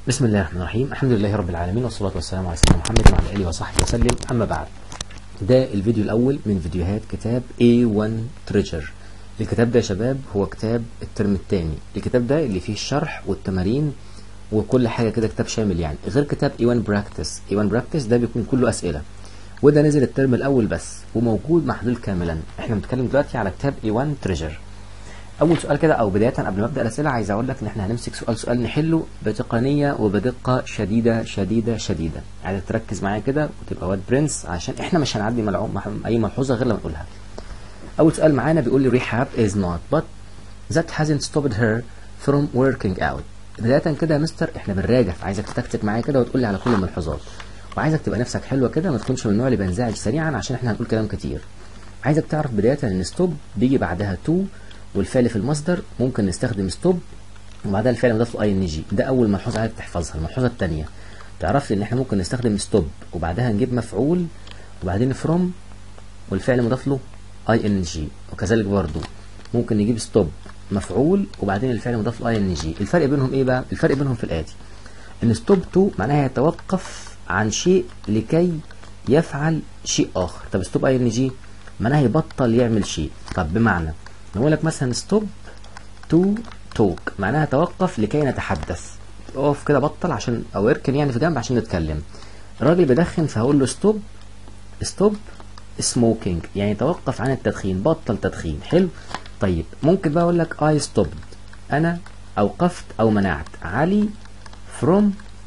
بسم الله الرحمن الرحيم الحمد لله رب العالمين والصلاة والسلام على سيدنا محمد وعلى آله وصحبه وسلم أما بعد ده الفيديو الأول من فيديوهات كتاب A1 Treasure الكتاب ده يا شباب هو كتاب الترم الثاني الكتاب ده اللي فيه الشرح والتمارين وكل حاجة كده كتاب شامل يعني غير كتاب A1 Practice A1 Practice ده بيكون كله أسئلة وده نزل الترم الأول بس وموجود محلول كاملا احنا بنتكلم دلوقتي على كتاب A1 Treasure اول سؤال كده او بدايه قبل ما ابدا الاسئله عايز اقول لك ان احنا هنمسك سؤال سؤال نحله بتقنيه وبدقه شديده شديده شديده عايزك تركز معايا كده وتبقى واد برنس عشان احنا مش هنعدي ملعوب اي ملحوظه غير لما نقولها اول سؤال معانا بيقول لي ريحاب is not but that hasn't stopped her from working out بدايه كده يا مستر احنا بنراجع عايزك تكتب معايا كده وتقول لي على كل الملحوظات وعايزك تبقى نفسك حلوه كده ما تكونش من النوع اللي بينزعج سريعا عشان احنا هنقول كلام كتير عايزك تعرف بدايه ان ستوب بيجي بعدها تو والفعل في المصدر ممكن نستخدم ستوب وبعدها الفعل مضاف له اي ان جي ده اول ملحوظه عايزك تحفظها الملحوظه الثانيه تعرف لي ان احنا ممكن نستخدم ستوب وبعدها نجيب مفعول وبعدين فروم والفعل مضاف له اي ان جي وكذلك برضو ممكن نجيب ستوب مفعول وبعدين الفعل مضاف له اي ان جي الفرق بينهم ايه بقى الفرق بينهم في الاتي ان ستوب تو معناها يتوقف عن شيء لكي يفعل شيء اخر طب ستوب اي ان جي معناها يبطل يعمل شيء طب بمعنى نقول لك مثلا ستوب تو توك معناها توقف لكي نتحدث اقف كده بطل عشان او اركن يعني في جنب عشان نتكلم الراجل بيدخن فهقول له ستوب ستوب سموكينج يعني توقف عن التدخين بطل تدخين حلو طيب ممكن بقى اقول لك اي ستوبد انا اوقفت او منعت علي from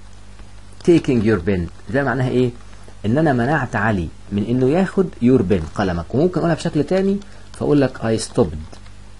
taking your pen ده معناها ايه ان انا منعت علي من انه ياخد your pen قلمك وممكن اقولها بشكل تاني فاقول لك I stopped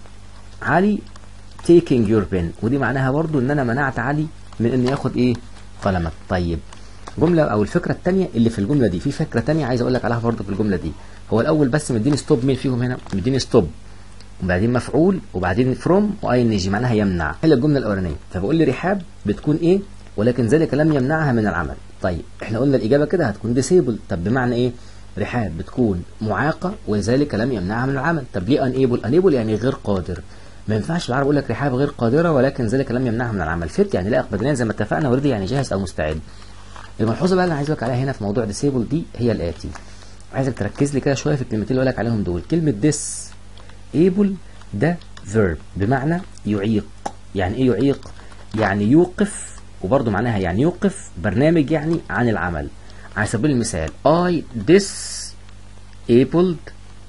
علي taking your pen ودي معناها برضو ان انا منعت علي من انه ياخد ايه قلمك طيب جملة او الفكرة التانية اللي في الجملة دي في فكرة تانية عايز اقول لك عليها برضو في الجملة دي هو الاول بس مديني ستوب مين فيهم هنا مديني ستوب وبعدين مفعول وبعدين فروم واي ان جي معناها يمنع هي الجملة الاولانية فبقول لي رحاب بتكون ايه ولكن ذلك لم يمنعها من العمل طيب احنا قلنا الاجابة كده هتكون ديسيبل طب بمعنى ايه رحاب بتكون معاقة وذلك لم يمنعها من العمل طب ليه انيبل انيبل يعني غير قادر ما ينفعش العرب يقول لك رحاب غير قادرة ولكن ذلك لم يمنعها من العمل فت يعني لا بدنيا زي ما اتفقنا وريدي يعني جاهز او مستعد الملحوظة بقى اللي عايز لك عليها هنا في موضوع ديسيبل دي هي الاتي عايزك تركز لي كده شوية في الكلمتين اللي لك عليهم دول كلمة ديس ايبل ده فيرب بمعنى يعيق يعني ايه يعيق يعني يوقف وبرضه معناها يعني يوقف برنامج يعني عن العمل على سبيل المثال I disabled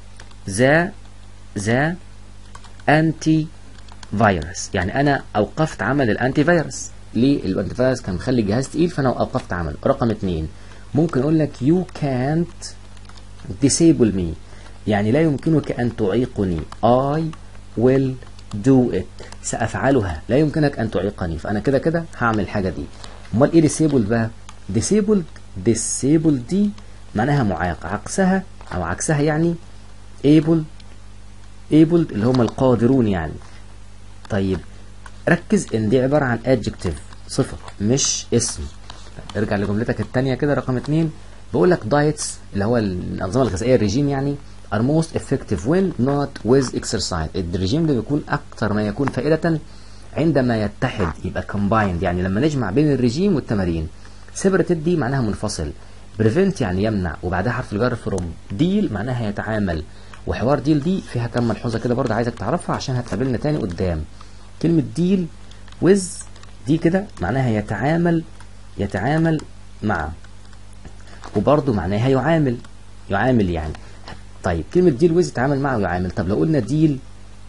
the the anti فيروس يعني انا اوقفت عمل الانتي فيروس ليه الانتي فيروس كان مخلي الجهاز تقيل فانا اوقفت عمله رقم اتنين ممكن اقول لك you can't disable me يعني لا يمكنك ان تعيقني I will do it سافعلها لا يمكنك ان تعيقني فانا كده كده هعمل الحاجه دي امال ايه disable بقى disabled disabled دي معناها معاق عكسها او عكسها يعني able able اللي هم القادرون يعني طيب ركز ان دي عبارة عن adjective صفة مش اسم ارجع لجملتك التانية كده رقم اتنين بقول لك diets اللي هو الأنظمة الغذائية الرجيم يعني are most effective when not with exercise الرجيم ده بيكون أكتر ما يكون فائدة عندما يتحد يبقى combined يعني لما نجمع بين الرجيم والتمارين separated دي معناها منفصل بريفنت يعني يمنع وبعدها حرف الجر فروم ديل معناها يتعامل وحوار ديل دي فيها كم ملحوظه كده برضه عايزك تعرفها عشان هتقابلنا تاني قدام كلمه ديل ويز دي كده معناها يتعامل يتعامل مع وبرضه معناها يعامل يعامل يعني طيب كلمه ديل ويز يتعامل مع ويعامل طب لو قلنا ديل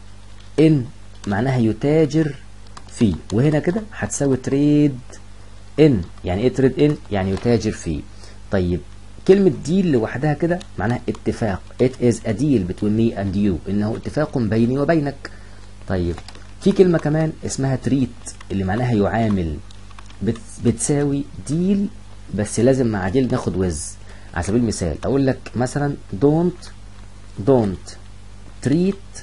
ان معناها يتاجر فيه وهنا كده هتساوي تريد ان يعني ايه تريد ان يعني يتاجر فيه طيب كلمة ديل لوحدها كده معناها اتفاق it is a deal between me and you انه اتفاق بيني وبينك طيب في كلمة كمان اسمها تريت اللي معناها يعامل بت بتساوي ديل بس لازم مع ديل ناخد وز على سبيل المثال اقول لك مثلا don't don't treat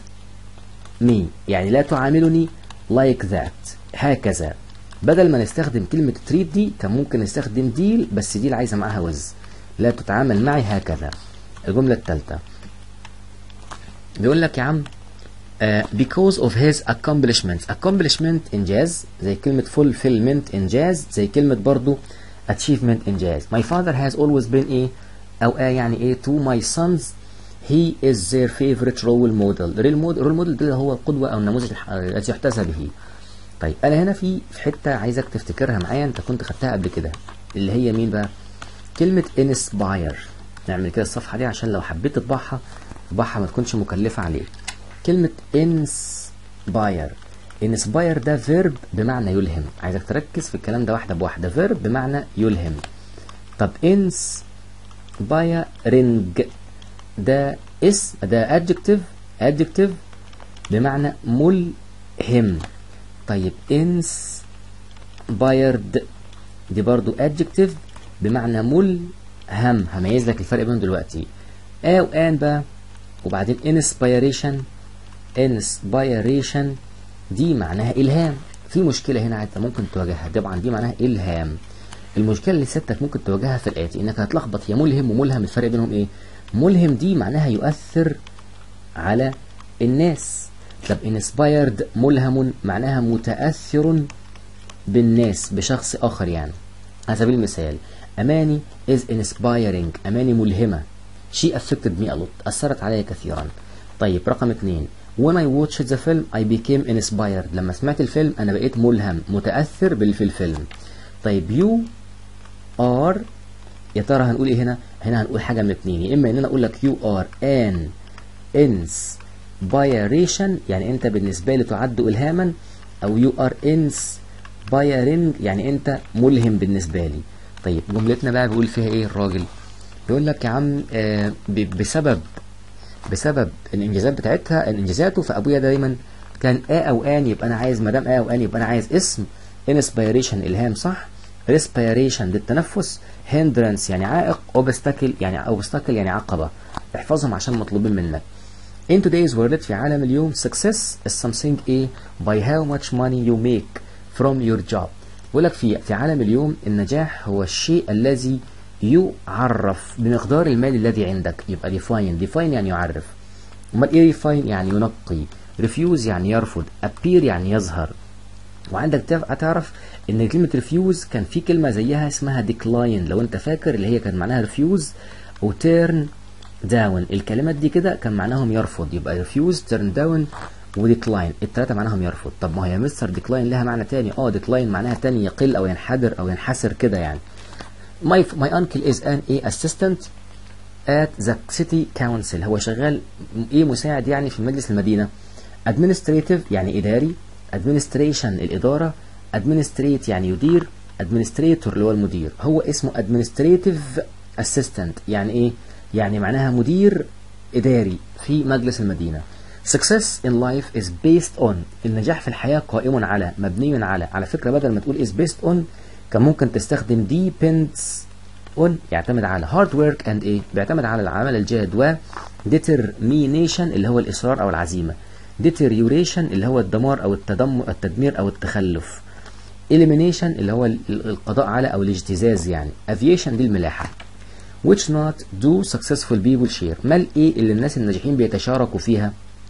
me يعني لا تعاملني like that هكذا بدل ما نستخدم كلمة تريد دي كان ممكن نستخدم ديل بس ديل عايزة معاها وز لا تتعامل معي هكذا الجملة الثالثة بيقول لك يا عم uh, because of his accomplishments accomplishment إنجاز زي كلمة fulfillment إنجاز زي كلمة برضو achievement إنجاز my father has always been إيه أو آه يعني إيه to my sons he is their favorite role model role model, role model ده هو القدوة أو النموذج الح- الذي يحتذى به طيب أنا هنا في في حتة عايزك تفتكرها معايا أنت كنت خدتها قبل كده اللي هي مين بقى كلمة inspire نعمل كده الصفحة دي عشان لو حبيت تطبعها تطبعها ما تكونش مكلفة عليك كلمة inspire inspire ده verb بمعنى يلهم عايزك تركز في الكلام ده واحدة بواحدة verb بمعنى يلهم طب inspiring ده اسم ده adjective adjective بمعنى ملهم طيب inspired دي برضو adjective بمعنى ملهم هميز لك الفرق بينهم دلوقتي آ وآن بقى وبعدين inspiration inspiration دي معناها إلهام في مشكلة هنا انت ممكن تواجهها طبعا دي معناها إلهام المشكلة اللي ستك ممكن تواجهها في الآتي إنك هتلخبط يا ملهم وملهم الفرق بينهم إيه ملهم دي معناها يؤثر على الناس طب inspired ملهم معناها متأثر بالناس بشخص آخر يعني على سبيل المثال أماني is inspiring أماني ملهمة she affected me a lot أثرت علي كثيرا طيب رقم اتنين when I watched the film I became inspired لما سمعت الفيلم أنا بقيت ملهم متأثر باللي في الفيلم طيب you are يا ترى هنقول ايه هنا هنا هنقول حاجة من اتنين يا إما إن أنا أقول لك you are an inspiration يعني أنت بالنسبة لي تعد إلهاما أو you are inspiring يعني أنت ملهم بالنسبة لي طيب جملتنا بقى بيقول فيها إيه الراجل يقول لك يا عم آه ب- بسبب بسبب الانجازات بتاعتها انجازاته فابويا دايما كان ا او ان يبقى انا عايز ما دام ا او ان يبقى انا عايز اسم انسبيريشن الهام صح ريسبيريشن للتنفس هندرنس يعني عائق اوبستاكل يعني اوبستاكل يعني عقبه احفظهم عشان مطلوبين منك In today's world في عالم اليوم success is something ايه by how much money you make from your job بيقول لك في في عالم اليوم النجاح هو الشيء الذي يعرف بمقدار المال الذي عندك يبقى define define يعني يعرف امال ايه define يعني ينقي refuse يعني يرفض appear يعني يظهر وعندك تف- تعرف ان كلمة refuse كان في كلمة زيها اسمها decline لو انت فاكر اللي هي كان معناها refuse و turn down الكلمات دي كده كان معناهم يرفض يبقى refuse turn down وديكلاين التلاتة معناهم يرفض طب ما هي مستر ديكلاين لها معنى تاني اه ديكلاين معناها تاني يقل او ينحدر او ينحسر كده يعني my my uncle is an a assistant at the city council هو شغال ايه مساعد يعني في مجلس المدينة administrative يعني إداري administration الإدارة administrate يعني يدير administrator اللي هو المدير هو اسمه administrative assistant يعني ايه يعني معناها مدير إداري في مجلس المدينة success in life is based on النجاح في الحياة قائم على مبني على على فكرة بدل ما تقول is based on كان ممكن تستخدم depends on يعتمد على hard work and ايه بيعتمد على العمل الجاد و determination اللي هو الإصرار أو العزيمة deterioration اللي هو الدمار أو التدمر التدمير أو التخلف elimination اللي هو ال- القضاء على أو الاجتزاز يعني aviation دي الملاحة which not do successful people share ما الايه اللي الناس الناجحين بيتشاركوا فيها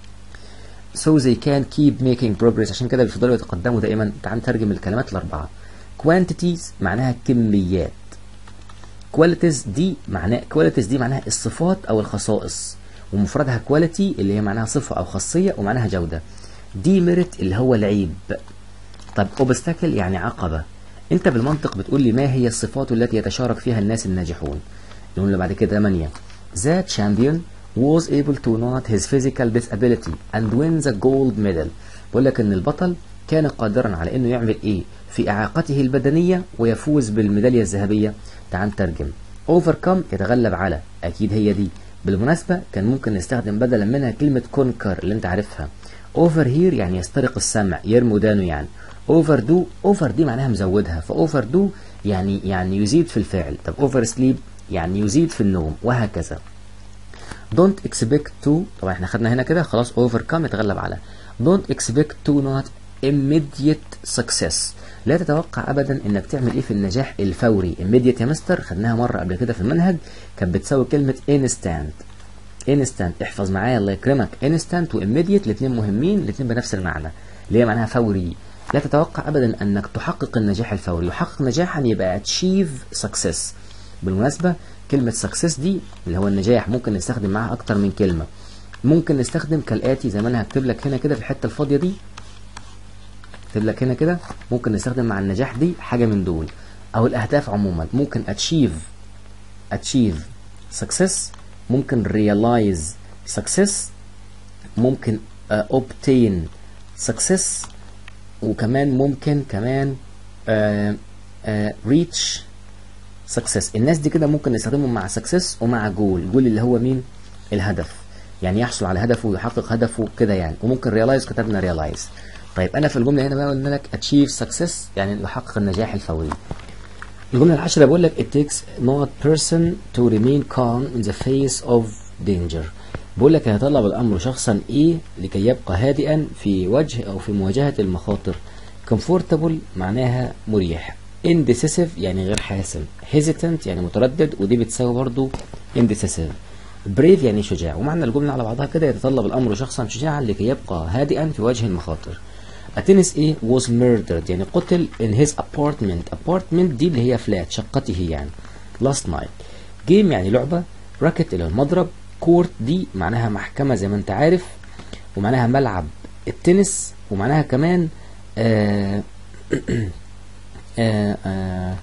so they can keep making progress عشان كده بيفضلوا يتقدموا دائما تعال نترجم الكلمات الأربعة quantities معناها كميات qualities دي معناها qualities دي معناها الصفات أو الخصائص ومفردها quality اللي هي معناها صفة أو خاصية ومعناها جودة demerit اللي هو العيب طب obstacle يعني عقبة انت بالمنطق بتقول لي ما هي الصفات التي يتشارك فيها الناس الناجحون نقول له بعد كده 8 The champion was able to not his physical disability and win the gold medal بقول لك ان البطل كان قادرا على انه يعمل ايه في اعاقته البدنية ويفوز بالميدالية الذهبية تعال نترجم overcome يتغلب على اكيد هي دي بالمناسبة كان ممكن نستخدم بدلا منها كلمة conquer اللي انت عارفها over here يعني يسترق السمع يرمي ودانه يعني over do over دي معناها مزودها ف over do يعني يعني يزيد في الفعل طب over sleep يعني يزيد في النوم وهكذا don't expect to طبعا احنا خدنا هنا كده خلاص overcome يتغلب على don't expect to not immediate success لا تتوقع ابدا انك تعمل ايه في النجاح الفوري immediate يا مستر خدناها مره قبل كده في المنهج كانت بتساوي كلمه instant instant احفظ معايا الله يكرمك instant و immediate الاثنين مهمين الاثنين بنفس المعنى اللي هي معناها فوري لا تتوقع ابدا انك تحقق النجاح الفوري يحقق نجاحا يبقى achieve success بالمناسبة كلمة success دي اللي هو النجاح ممكن نستخدم معاها اكتر من كلمة ممكن نستخدم كالاتي زي ما انا هكتب لك هنا كده في الحتة الفاضية دي اكتب لك هنا كده ممكن نستخدم مع النجاح دي حاجة من دول او الاهداف عموما ممكن achieve achieve success ممكن realize success ممكن uh, obtain success وكمان ممكن كمان uh, uh, reach success الناس دي كده ممكن نستخدمهم مع success ومع جول جول اللي هو مين الهدف يعني يحصل على هدفه ويحقق هدفه كده يعني وممكن realize كتبنا realize طيب انا في الجمله هنا بقى قلنا لك achieve success يعني يحقق النجاح الفوري الجملة العاشرة بقول لك it takes not person to remain calm in the face of danger بقول لك يتطلب الأمر شخصا إيه لكي يبقى هادئا في وجه أو في مواجهة المخاطر comfortable معناها مريح indecisive يعني غير حاسم hesitant يعني متردد ودي بتساوي برضو indecisive brave يعني شجاع ومعنى الجملة على بعضها كده يتطلب الأمر شخصا شجاعا لكي يبقى هادئا في وجه المخاطر أتينس إيه was murdered يعني قتل in his apartment apartment دي اللي هي فلات شقته يعني last night game يعني لعبة racket اللي هو المضرب كورت دي معناها محكمة زي ما انت عارف ومعناها ملعب التنس ومعناها كمان آه آه آه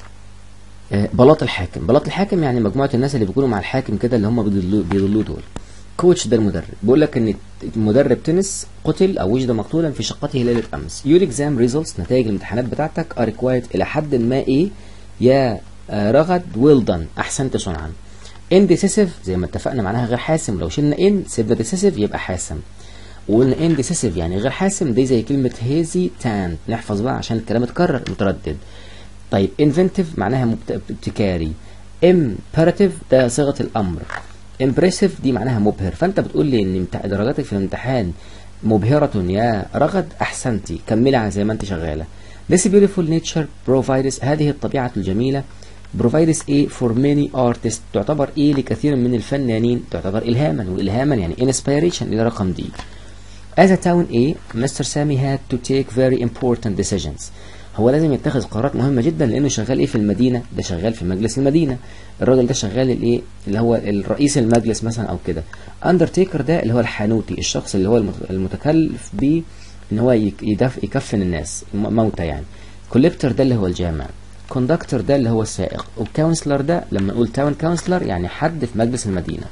آه بلاط الحاكم بلاط الحاكم يعني مجموعة الناس اللي بيكونوا مع الحاكم كده اللي هم بيضلوه دول كوتش ده المدرب بيقول لك ان مدرب تنس قتل او وجد مقتولا في شقته ليله امس يور اكزام ريزلتس نتائج الامتحانات بتاعتك ار ريكوايرد الى حد ما ايه يا رغد ويل دان احسنت صنعا ان ديسيسيف زي ما اتفقنا معناها غير حاسم لو شلنا ان سيبنا ديسيسيف يبقى حاسم وقلنا ان ديسيسيف يعني غير حاسم دي زي كلمه هيزي تان نحفظ بقى عشان الكلام اتكرر متردد طيب انفنتيف معناها ابتكاري امبيراتيف ده صيغه الامر امبريسيف دي معناها مبهر فانت بتقول لي ان درجاتك في الامتحان مبهرة يا رغد احسنتي كملي على زي ما انت شغالة This beautiful nature provides هذه الطبيعة الجميلة provides a for many artists تعتبر ايه لكثير من الفنانين تعتبر الهاما والالهاما يعني inspiration الى رقم دي As a town A Mr. Sammy had to take very important decisions هو لازم يتخذ قرارات مهمه جدا لانه شغال ايه في المدينه ده شغال في مجلس المدينه الراجل ده شغال الايه اللي هو الرئيس المجلس مثلا او كده اندرتيكر ده اللي هو الحانوتي الشخص اللي هو المتكلف ب ان هو يدف يكفن الناس موتى يعني كوليبتر ده اللي هو الجامع كوندكتور ده اللي هو السائق والكونسلر ده لما نقول تاون كونسلر يعني حد في مجلس المدينه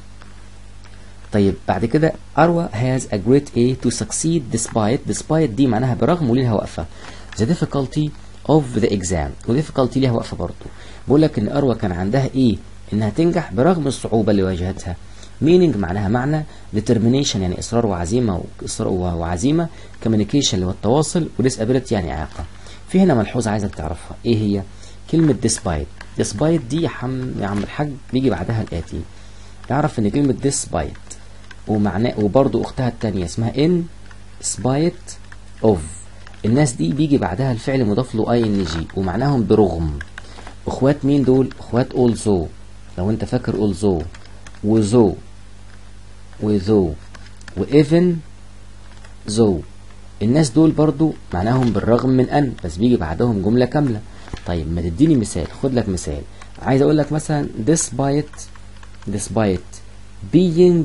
طيب بعد كده أروى has a great A to succeed despite despite دي معناها برغم وليها وقفة the difficulty of the exam و difficulty ليها وقفة برضه بقول لك إن أروى كان عندها إيه إنها تنجح برغم الصعوبة اللي واجهتها meaning معناها معنى determination يعني إصرار وعزيمة وإصرار وعزيمة communication اللي هو التواصل و disability يعني إعاقة في هنا ملحوظة عايزك تعرفها إيه هي كلمة despite despite دي يا عم يا عم الحاج بيجي بعدها الآتي اعرف إن كلمة despite ومعناه وبرضه أختها التانية اسمها in spite of الناس دي بيجي بعدها الفعل مضاف له اي ان جي ومعناهم برغم اخوات مين دول اخوات اولزو لو انت فاكر اولزو وزو وذو وايفن زو الناس دول برضو معناهم بالرغم من ان بس بيجي بعدهم جمله كامله طيب ما تديني مثال خد لك مثال عايز اقول لك مثلا despite despite being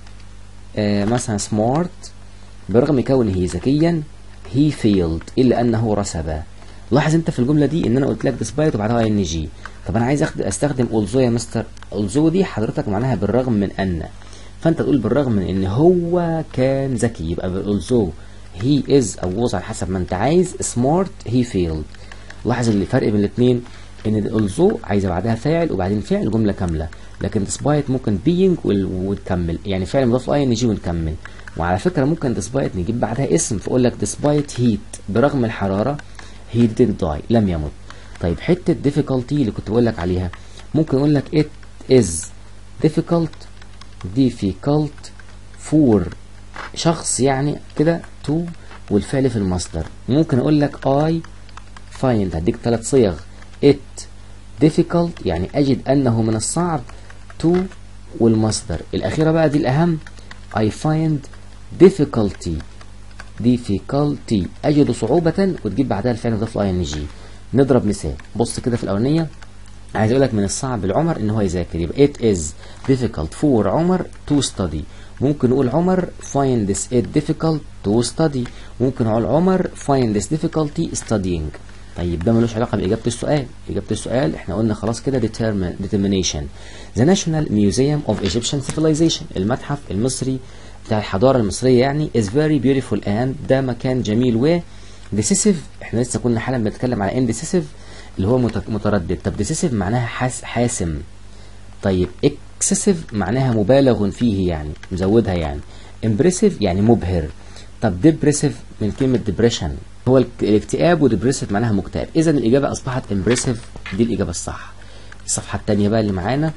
آه مثلا smart برغم كونه ذكيا he failed الا انه رسب لاحظ انت في الجمله دي ان انا قلت لك despite وبعدها ان جي طب انا عايز استخدم اولزو يا مستر اولزو دي حضرتك معناها بالرغم من ان فانت تقول بالرغم من ان هو كان ذكي يبقى بالاولزو he is او was على حسب ما انت عايز smart he failed لاحظ الفرق بين الاثنين ان الاولزو عايزه بعدها فاعل وبعدين فعل جمله كامله لكن despite ممكن being وتكمل يعني فعل مضاف له اي ان جي ونكمل وعلى فكرة ممكن despite نجيب بعدها اسم فأقول لك despite heat برغم الحرارة he didn't die لم يمت طيب حتة difficulty اللي كنت بقول لك عليها ممكن أقول لك it is difficult difficult for شخص يعني كده to والفعل في المصدر ممكن أقول لك I find هديك ثلاث صيغ it difficult يعني أجد أنه من الصعب to والمصدر الأخيرة بقى دي الأهم I find difficulty difficulty أجد صعوبة وتجيب بعدها الفعل مضاف له ing نضرب مثال بص كده في الأولانية عايز اقول لك من الصعب لعمر ان هو يذاكر يبقى it is difficult for عمر to study ممكن نقول عمر finds it difficult to study ممكن نقول عمر finds difficulty studying طيب ده ملوش علاقه باجابه السؤال اجابه السؤال احنا قلنا خلاص كده determine determination the National Museum of Egyptian Civilization المتحف المصري بتاع الحضاره المصريه يعني is very beautiful and ده مكان جميل و decisive احنا لسه كنا حالا بنتكلم على indecisive اللي هو متردد طب decisive معناها حاس حاسم طيب excessive معناها مبالغ فيه يعني مزودها يعني impressive يعني مبهر طب depressive من كلمة depression هو الاكتئاب وديبريسيف معناها مكتئب اذا الاجابه اصبحت امبريسيف دي الاجابه الصح الصفحه الثانيه بقى اللي معانا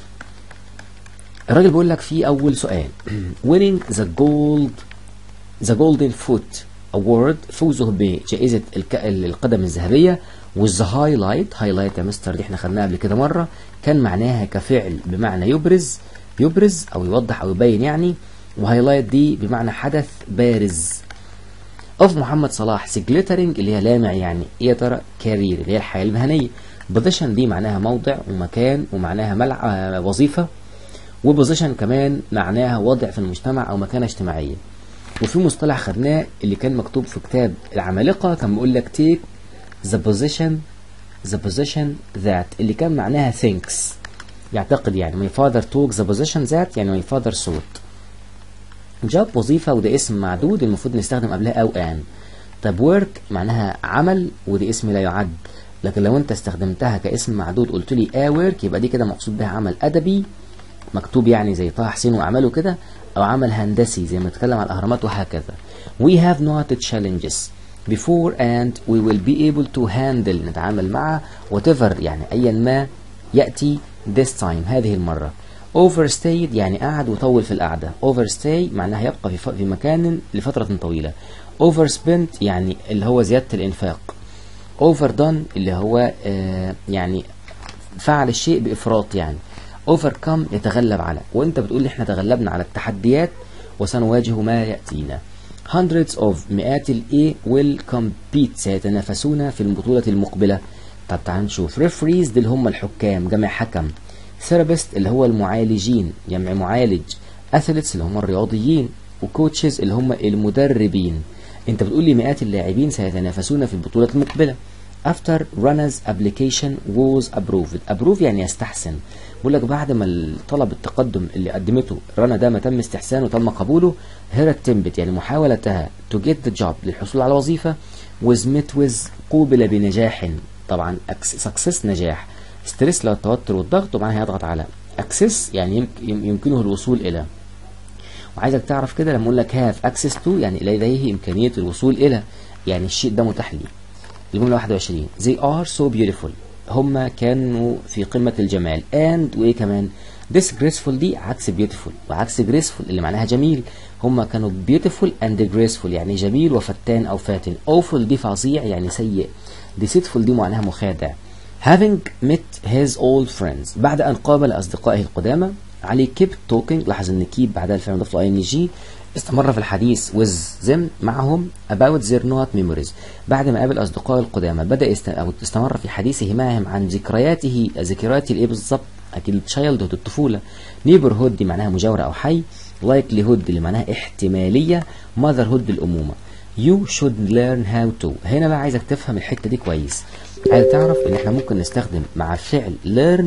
الراجل بيقول لك في اول سؤال winning the gold the golden foot award فوزه بجائزه القدم الذهبيه والذا هايلايت هايلايت يا مستر دي احنا خدناها قبل كده مره كان معناها كفعل بمعنى يبرز يبرز او يوضح او يبين يعني وهايلايت دي بمعنى حدث بارز اوف محمد صلاح سجلترنج اللي هي لامع يعني ايه يا ترى كارير اللي هي الحياه المهنيه بوزيشن دي معناها موضع ومكان ومعناها ملع آه وظيفه وبوزيشن كمان معناها وضع في المجتمع او مكانه اجتماعيه وفي مصطلح خدناه اللي كان مكتوب في كتاب العمالقه كان بيقول لك تيك the position the position that اللي كان معناها thinks يعتقد يعني my father took the position that يعني my father thought جاب وظيفة وده اسم معدود المفروض نستخدم قبلها أو آن طب work معناها عمل وده اسم لا يعد لكن لو انت استخدمتها كاسم معدود قلت لي a work يبقى دي كده مقصود بها عمل أدبي مكتوب يعني زي طه حسين وأعماله كده أو عمل هندسي زي ما نتكلم على الأهرامات وهكذا we have not challenges before and we will be able to handle نتعامل مع whatever يعني أيا ما يأتي this time هذه المرة overstayed يعني قعد وطول في القعدة overstay معناها يبقى في, في مكان لفترة طويلة overspent يعني اللي هو زيادة الإنفاق overdone اللي هو آه يعني فعل الشيء بإفراط يعني overcome يتغلب على وانت بتقول لي احنا تغلبنا على التحديات وسنواجه ما يأتينا hundreds of مئات الايه will compete سيتنافسون في البطولة المقبلة طب تعال نشوف referees دول هم الحكام جمع حكم ثيرابيست اللي هو المعالجين جمع معالج اثليتس اللي هم الرياضيين وكوتشز اللي هم المدربين انت بتقول لي مئات اللاعبين سيتنافسون في البطولة المقبلة after runners application was approved approve يعني يستحسن بقول لك بعد ما طلب التقدم اللي قدمته رنا ده ما تم استحسانه وتم قبوله هير اتمبت يعني محاولتها to get the job للحصول على وظيفة was met with قوبل بنجاح طبعا success نجاح ستريس لو التوتر والضغط ومعناها يضغط على اكسس يعني يمكنه الوصول الى وعايزك تعرف كده لما اقول لك هاف اكسس تو يعني لديه امكانيه الوصول الى يعني الشيء ده متاح لي الجمله 21 they are so beautiful هم كانوا في قمه الجمال and وايه كمان disgraceful دي عكس beautiful وعكس graceful اللي معناها جميل هم كانوا beautiful and graceful يعني جميل وفتان او فاتن awful دي فظيع يعني سيء deceitful دي معناها مخادع having met his old friends بعد أن قابل أصدقائه القدامى علي kept talking لاحظ ان keep بعدها الفعل مضاف له ing استمر في الحديث with them معهم about their not memories بعد ما قابل أصدقائه القدامى بدأ است... أو استمر في حديثه معهم عن ذكرياته ذكريات الإيه بالظبط أكيد childhood الطفولة neighborhood دي معناها مجاورة أو حي likelihood اللي معناها احتمالية motherhood الأمومة you should learn how to هنا بقى عايزك تفهم الحتة دي كويس عايز تعرف ان احنا ممكن نستخدم مع الفعل learn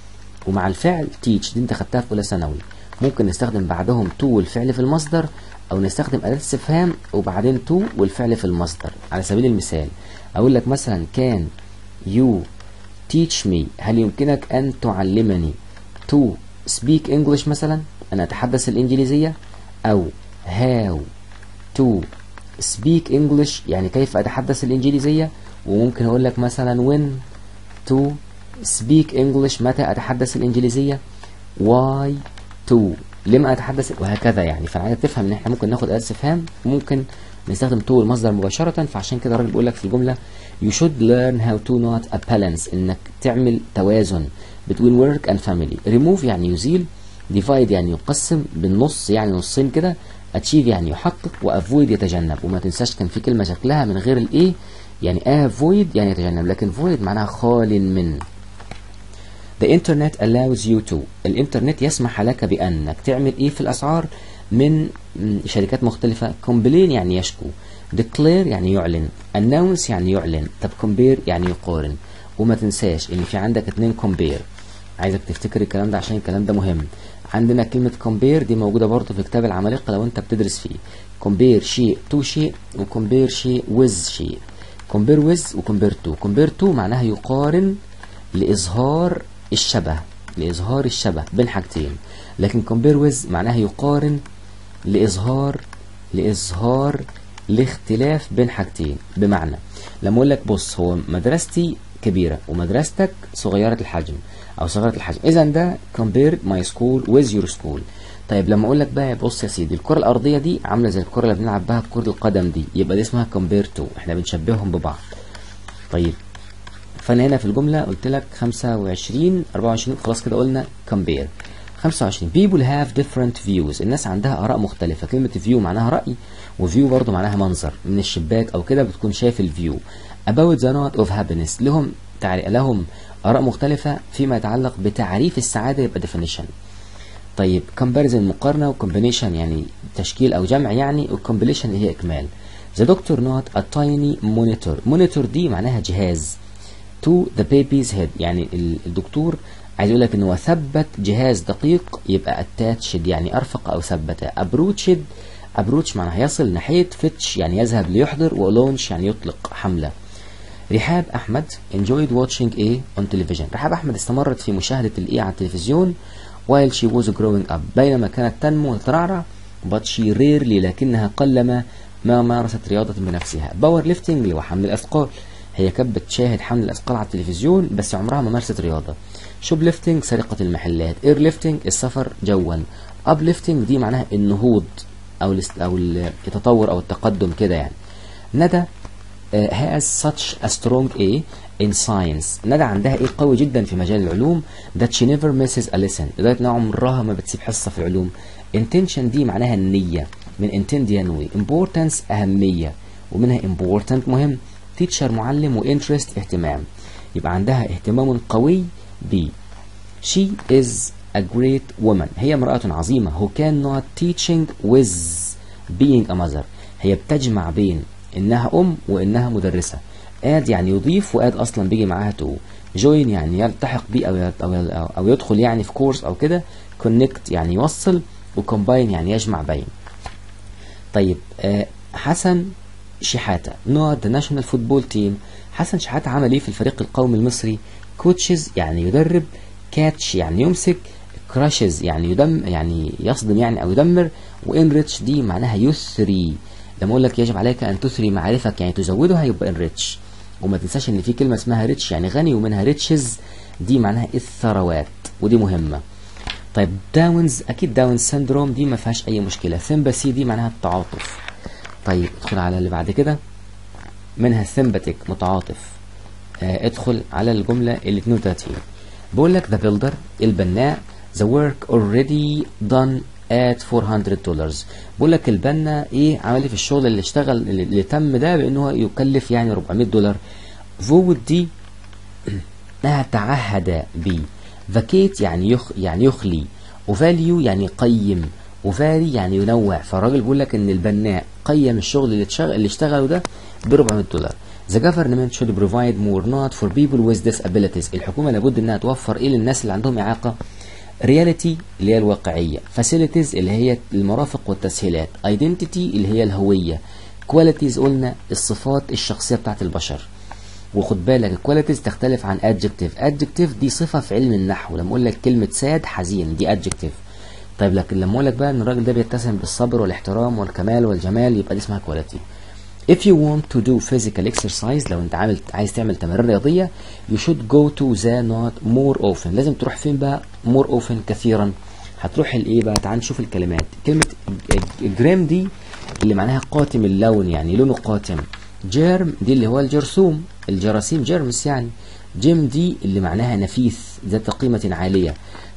ومع الفعل teach دي انت خدتها في اولى ثانوي ممكن نستخدم بعدهم to والفعل في المصدر او نستخدم اداه استفهام وبعدين to والفعل في المصدر على سبيل المثال اقول لك مثلا كان you teach me هل يمكنك ان تعلمني to speak English مثلا ان اتحدث الانجليزيه او how to speak English يعني كيف اتحدث الانجليزيه وممكن اقول لك مثلا when to speak English متى اتحدث الانجليزيه why to لما اتحدث وهكذا يعني فانا عايزك تفهم ان احنا ممكن ناخد اداه استفهام وممكن نستخدم to المصدر مباشره فعشان كده الراجل بيقول لك في الجمله you should learn how to not a balance انك تعمل توازن between work and family remove يعني يزيل divide يعني يقسم بالنص يعني نصين كده achieve يعني يحقق وافويد يتجنب وما تنساش كان في كلمة شكلها من غير الايه يعني avoid يعني يتجنب لكن void معناها خال من The internet allows you to الانترنت يسمح لك بأنك تعمل ايه في الأسعار من شركات مختلفة complain يعني يشكو declare يعني يعلن announce يعني يعلن طب compare يعني يقارن وما تنساش ان في عندك اتنين compare عايزك تفتكر الكلام ده عشان الكلام ده مهم عندنا كلمة compare دي موجودة برضه في كتاب العمالقة لو انت بتدرس فيه compare شيء to شيء وcompare شيء with شيء compare with وcompare to compare to معناها يقارن لإظهار الشبه لإظهار الشبه بين حاجتين لكن compare with معناها يقارن لإظهار لإظهار الاختلاف بين حاجتين بمعنى لما أقول لك بص هو مدرستي كبيرة ومدرستك صغيرة الحجم أو صغيرة الحجم إذا ده compare my school with your school طيب لما أقول لك بقى بص يا سيدي الكرة الأرضية دي عاملة زي الكرة اللي بنلعب بها كرة القدم دي يبقى دي اسمها compare to إحنا بنشبههم ببعض طيب فانا هنا في الجمله قلت لك 25 24 خلاص كده قلنا compare 25 people have different views الناس عندها اراء مختلفه كلمه view معناها راي وفيو برضو معناها منظر من الشباك او كده بتكون شايف الفيو about the note of happiness لهم تعري... لهم اراء مختلفه فيما يتعلق بتعريف السعاده يبقى definition طيب comparison مقارنه وكومبينيشن يعني تشكيل او جمع يعني والcompilation هي اكمال the doctor not a tiny monitor monitor دي معناها جهاز to the baby's head يعني الدكتور عايز يقول لك ان هو ثبت جهاز دقيق يبقى attached يعني ارفق او ثبت approached approach معناها يصل ناحيه fetch يعني يذهب ليحضر ولونش يعني يطلق حمله رحاب احمد enjoyed watching a on television رحاب احمد استمرت في مشاهده الايه على التلفزيون while she was growing up بينما كانت تنمو وتترعرع but she rarely لكنها قلما ما مارست رياضة بنفسها باور ليفتنج اللي هو حمل الأثقال هي كانت بتشاهد حمل الأثقال على التلفزيون بس عمرها ما مارست رياضة شوب ليفتنج سرقة المحلات اير ليفتنج السفر جوا اب ليفتنج دي معناها النهوض أو أو التطور أو التقدم كده يعني ندى uh, has such a strong A in science ندى عندها ايه قوي جدا في مجال العلوم that she never misses a lesson لدرجة انها عمرها ما بتسيب حصة في العلوم intention دي معناها النية من intend ينوي importance أهمية ومنها important مهم teacher معلم و interest اهتمام يبقى عندها اهتمام قوي ب she is a great woman هي امرأة عظيمة who cannot teaching with being a mother هي بتجمع بين انها ام وانها مدرسة اد يعني يضيف واد اصلا بيجي معاها تو جوين يعني يلتحق بيه او او او يدخل يعني في كورس او كده كونكت يعني يوصل وكومباين يعني يجمع بين طيب آه حسن شحاتة نوع ذا ناشونال فوتبول تيم حسن شحاتة عمل ايه في الفريق القومي المصري كوتشز يعني يدرب كاتش يعني يمسك كراشز يعني يدم يعني يصدم يعني او يدمر وانريتش دي معناها يثري لما اقول لك يجب عليك ان تثري معرفك يعني تزودها يبقى انريتش وما تنساش ان في كلمه اسمها ريتش يعني غني ومنها ريتشز دي معناها الثروات ودي مهمه طيب داونز اكيد داون سيندروم دي ما فيهاش اي مشكله سيمباسي دي معناها التعاطف طيب ادخل على اللي بعد كده منها سيمباتيك متعاطف آه ادخل على الجمله ال 32 بقول لك ذا بيلدر البناء the work already done at 400 دولار بقول لك البنا ايه عمل في الشغل اللي اشتغل اللي تم ده بانه يكلف يعني 400 دولار فوت دي انها تعهد ب فاكيت يعني يخ يعني يخلي وفاليو يعني يقيم وفاري يعني ينوع فالراجل بيقول لك ان البناء قيم الشغل اللي اشتغل اللي اشتغله ده ب 400 دولار The government should provide more not for people with disabilities الحكومة لابد انها توفر ايه للناس اللي عندهم اعاقة رياليتي اللي هي الواقعية فاسيلتيز اللي هي المرافق والتسهيلات ايدنتيتي اللي هي الهوية كواليتيز قلنا الصفات الشخصية بتاعت البشر وخد بالك الكواليتيز تختلف عن adjective adjective دي صفة في علم النحو لما اقول لك كلمة ساد حزين دي adjective طيب لكن لما اقول لك بقى ان الراجل ده بيتسم بالصبر والاحترام والكمال والجمال يبقى دي اسمها كواليتي If you want to do physical exercise لو انت عامل عايز تعمل تمارين رياضية you should go to the not more often لازم تروح فين بقى more often كثيرا هتروح الايه بقى تعال نشوف الكلمات كلمة جرام دي اللي معناها قاتم اللون يعني لونه قاتم جيرم دي اللي هو الجرثوم الجراثيم جيرمس يعني جيم دي اللي معناها نفيس ذات قيمة عالية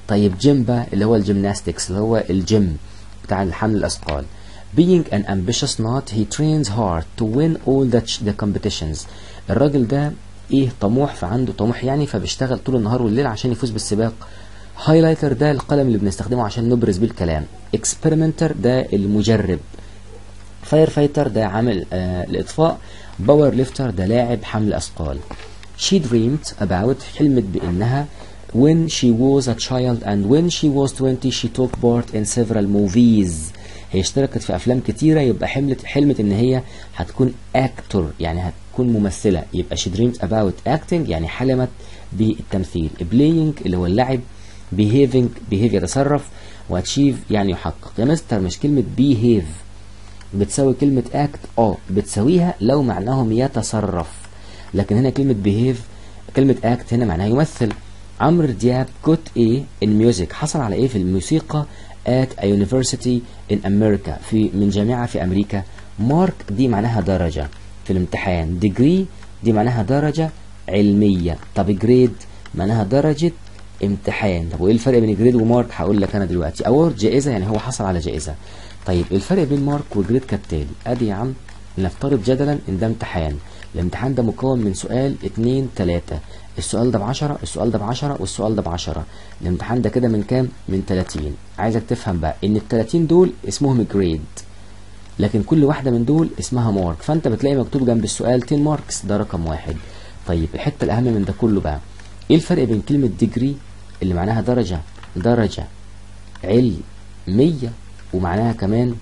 طيب جيم بقى اللي هو الجيمناستكس اللي هو الجيم بتاع الحمل الأثقال being an ambitious not he trains hard to win all the, the competitions الراجل ده ايه طموح فعنده طموح يعني فبيشتغل طول النهار والليل عشان يفوز بالسباق هايلايتر ده القلم اللي بنستخدمه عشان نبرز بيه الكلام اكسبيرمنتر ده المجرب فاير فايتر ده عامل آه الاطفاء باور ليفتر ده لاعب حمل اثقال she dreamed about حلمت بانها when she was a child and when she was 20 she took part in several movies هي اشتركت في افلام كتيره يبقى حلمت حلمت ان هي هتكون اكتور يعني هتكون ممثله يبقى she dreamed about acting يعني حلمت بالتمثيل playing اللي هو اللعب behaving behave يتصرف واتشيف يعني يحقق يا مستر مش كلمه behave بتساوي كلمه act اه بتساويها لو معناهم يتصرف لكن هنا كلمه behave كلمه act هنا معناها يمثل عمرو دياب got A in music حصل على ايه في الموسيقى at a university in America في من جامعة في أمريكا مارك دي معناها درجة في الامتحان degree دي معناها درجة علمية طب جريد معناها درجة امتحان طب وايه الفرق بين جريد ومارك هقول لك انا دلوقتي اوورد جائزة يعني هو حصل على جائزة طيب الفرق بين مارك وجريد كالتالي ادي يا عم نفترض جدلا ان ده امتحان الامتحان ده مكون من سؤال اتنين تلاتة السؤال ده بعشرة السؤال ده بعشرة والسؤال ده بعشرة الامتحان ده كده من كام من تلاتين عايزك تفهم بقى ان التلاتين دول اسمهم جريد لكن كل واحدة من دول اسمها مارك فانت بتلاقي مكتوب جنب السؤال 10 ماركس ده رقم واحد طيب الحتة الأهم من ده كله بقى ايه الفرق بين كلمة ديجري اللي معناها درجة درجة علمية ومعناها كمان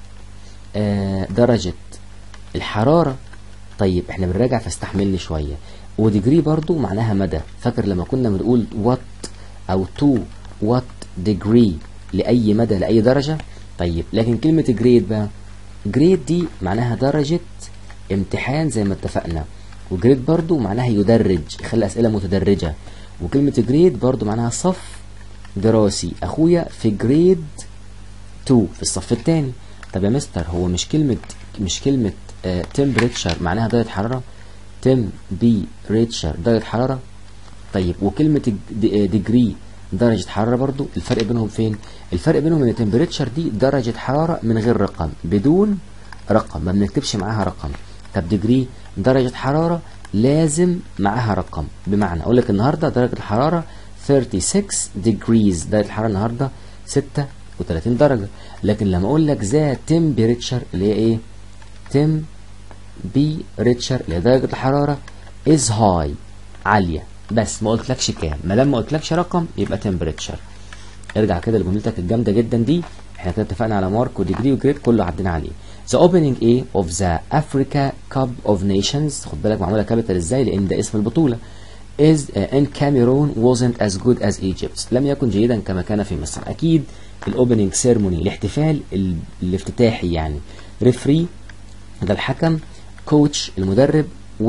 آه درجة الحرارة طيب احنا بنراجع فاستحملني شوية وديجري برضو معناها مدى فاكر لما كنا بنقول وات او تو وات ديجري لأي مدى لأي درجة طيب لكن كلمة جريد بقى جريد دي معناها درجة امتحان زي ما اتفقنا وجريد برضو معناها يدرج يخلي أسئلة متدرجة وكلمة جريد برضو معناها صف دراسي أخويا في جريد 2 في الصف الثاني طب يا مستر هو مش كلمة مش كلمة تمبريتشر معناها درجة حرارة تم بي ريتشر درجة حرارة طيب وكلمة ديجري درجة حرارة برضو الفرق بينهم فين الفرق بينهم ان تمبريتشر دي درجة حرارة من غير رقم بدون رقم ما بنكتبش معاها رقم طب ديجري درجة حرارة لازم معاها رقم بمعنى اقول لك النهارده درجة الحرارة 36 degrees درجة الحرارة النهارده 36 درجة لكن لما اقول لك ذا تمبريتشر اللي هي ايه تم بي ريتشر اللي هي درجة الحرارة is high عالية بس ما قلتلكش كام ما دام ما قلتلكش رقم يبقى تمبريتشر ارجع كده لجملتك الجامدة جدا دي احنا كده اتفقنا على مارك وديجري وجريد كله عدينا عليه The opening A of the Africa Cup of Nations خد بالك معمولة كابيتال ازاي لان ده اسم البطولة is uh, in Cameroon wasn't as good as Egypt لم يكن جيدا كما كان في مصر اكيد الاوبننج سيرموني الاحتفال ال- الافتتاحي يعني ريفري ده الحكم كوتش المدرب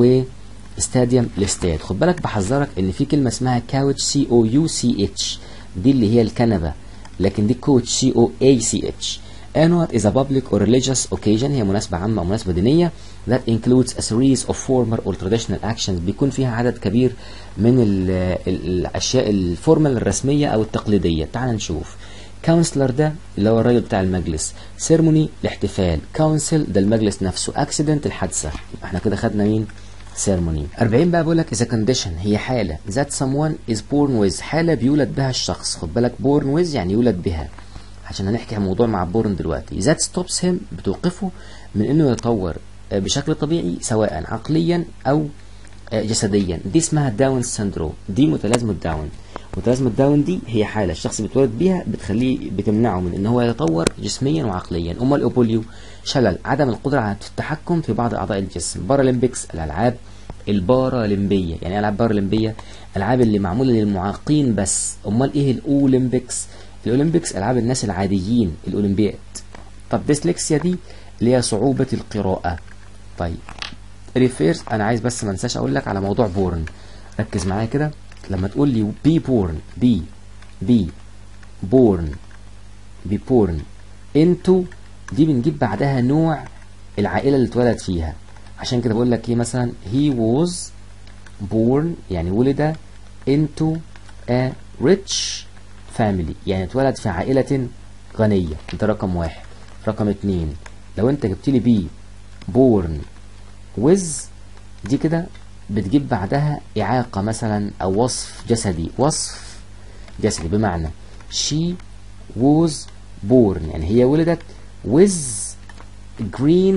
واستاديوم الاستاد خد بالك بحذرك ان في كلمه اسمها كاوتش سي او يو سي اتش دي اللي هي الكنبه لكن دي كوتش سي او اي سي اتش Annual is a public or religious occasion هي مناسبة عامة أو مناسبة دينية that includes a series of formal or traditional actions بيكون فيها عدد كبير من ال ال الأشياء الفورمال الرسمية أو التقليدية تعال نشوف كونسلر ده اللي هو الراجل بتاع المجلس سيرموني الاحتفال كونسل ده المجلس نفسه اكسيدنت الحادثه يبقى احنا كده خدنا مين سيرموني 40 بقى بقول لك is a condition هي حاله that someone is born with حاله بيولد بها الشخص خد بالك born with يعني يولد بها عشان هنحكي عن موضوع مع بورن دلوقتي that stops him بتوقفه من انه يتطور آه، بشكل طبيعي سواء عقليا او آه، جسديا دي اسمها داون سندروم دي متلازمه داون متلازمه داون دي هي حاله الشخص بيتولد بيها بتخليه بتمنعه من ان هو يتطور جسميا وعقليا امال الاوبوليو شلل عدم القدره على التحكم في بعض اعضاء الجسم بارالمبيكس الالعاب البارالمبيه يعني ايه العاب بارالمبيه العاب اللي معموله للمعاقين بس امال ايه الاولمبيكس الاولمبيكس العاب الناس العاديين الاولمبياد طب ديسلكسيا دي اللي هي صعوبه القراءه طيب ريفيرز انا عايز بس ما انساش اقول لك على موضوع بورن ركز معايا كده لما تقول لي بي بورن بي بي بورن بي بورن انتو دي بنجيب بعدها نوع العائله اللي اتولد فيها عشان كده بقول لك ايه مثلا he was born يعني ولد into a rich family يعني اتولد في عائلة غنية ده رقم واحد رقم اتنين لو انت جبت لي بي born with دي كده بتجيب بعدها إعاقة مثلا أو وصف جسدي وصف جسدي بمعنى she was born يعني هي ولدت with green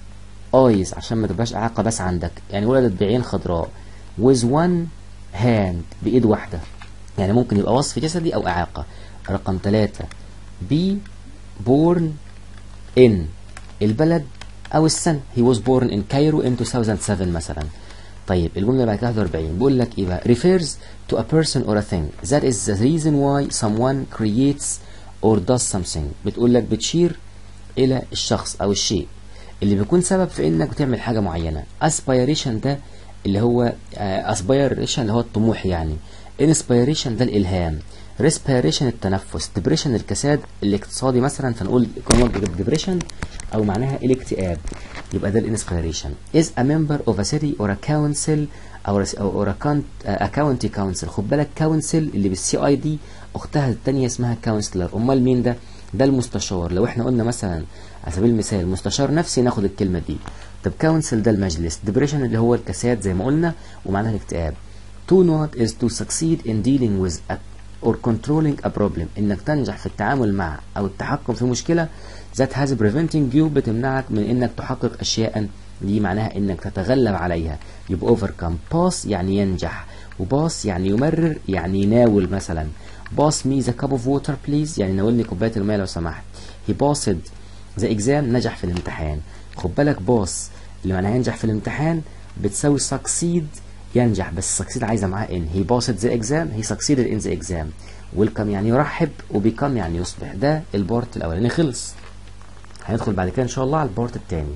eyes عشان ما تبقاش إعاقة بس عندك يعني ولدت بعين خضراء with one hand بإيد واحدة يعني ممكن يبقى وصف جسدي أو إعاقة رقم ثلاثة be born in البلد أو السنة he was born in Cairo in 2007 مثلا طيب الجملة اللي بعد كده 41 بيقول لك إيه بقى refers to a person or a thing that is the reason why someone creates or does something بتقول لك بتشير إلى الشخص أو الشيء اللي بيكون سبب في إنك بتعمل حاجة معينة aspiration ده اللي هو آه aspiration اللي هو الطموح يعني inspiration ده الإلهام respiration التنفس depression الكساد الاقتصادي مثلا فنقول economic depression او معناها الاكتئاب يبقى ده الانسبيريشن is a member of a city or a council او or a, a county council خد بالك council اللي بالسي اي دي اختها الثانيه اسمها counselor امال مين ده ده المستشار لو احنا قلنا مثلا على سبيل المثال مستشار نفسي ناخد الكلمه دي طب كونسل ده المجلس depression اللي هو الكساد زي ما قلنا ومعناها الاكتئاب to not is to succeed in dealing with a or controlling a problem انك تنجح في التعامل مع او التحكم في مشكله that has preventing you بتمنعك من انك تحقق اشياء دي معناها انك تتغلب عليها يبقى overcome pass يعني ينجح وباص يعني يمرر يعني يناول مثلا pass me the cup of water please يعني ناولني كوبايه الماء لو سمحت he passed the exam نجح في الامتحان خد بالك باص اللي معناها ينجح في الامتحان بتساوي succeed ينجح بس succeed عايزه معاه ان he passed the exam he succeeded in the exam welcome يعني يرحب وبيكم يعني يصبح ده البارت الاولاني خلص هندخل بعد كده ان شاء الله على البارت الثاني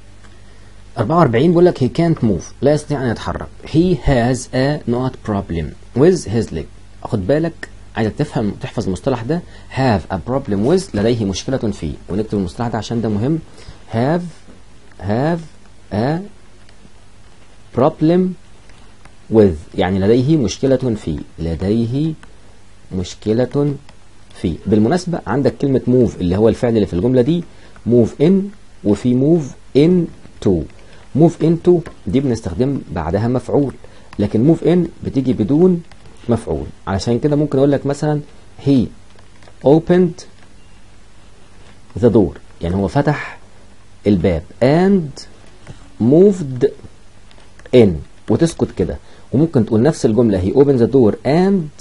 44 بيقول لك he can't move لا يستطيع ان يتحرك he has a not problem with his leg خد بالك عايزك تفهم تحفظ المصطلح ده have a problem with لديه مشكلة فيه ونكتب المصطلح ده عشان ده مهم have have a problem with يعني لديه مشكلة فيه لديه مشكلة فيه بالمناسبة عندك كلمة move اللي هو الفعل اللي في الجملة دي move in وفي move into move into دي بنستخدم بعدها مفعول لكن move in بتيجي بدون مفعول علشان كده ممكن اقول لك مثلا he opened the door يعني هو فتح الباب and moved in وتسكت كده وممكن تقول نفس الجملة he opened the door and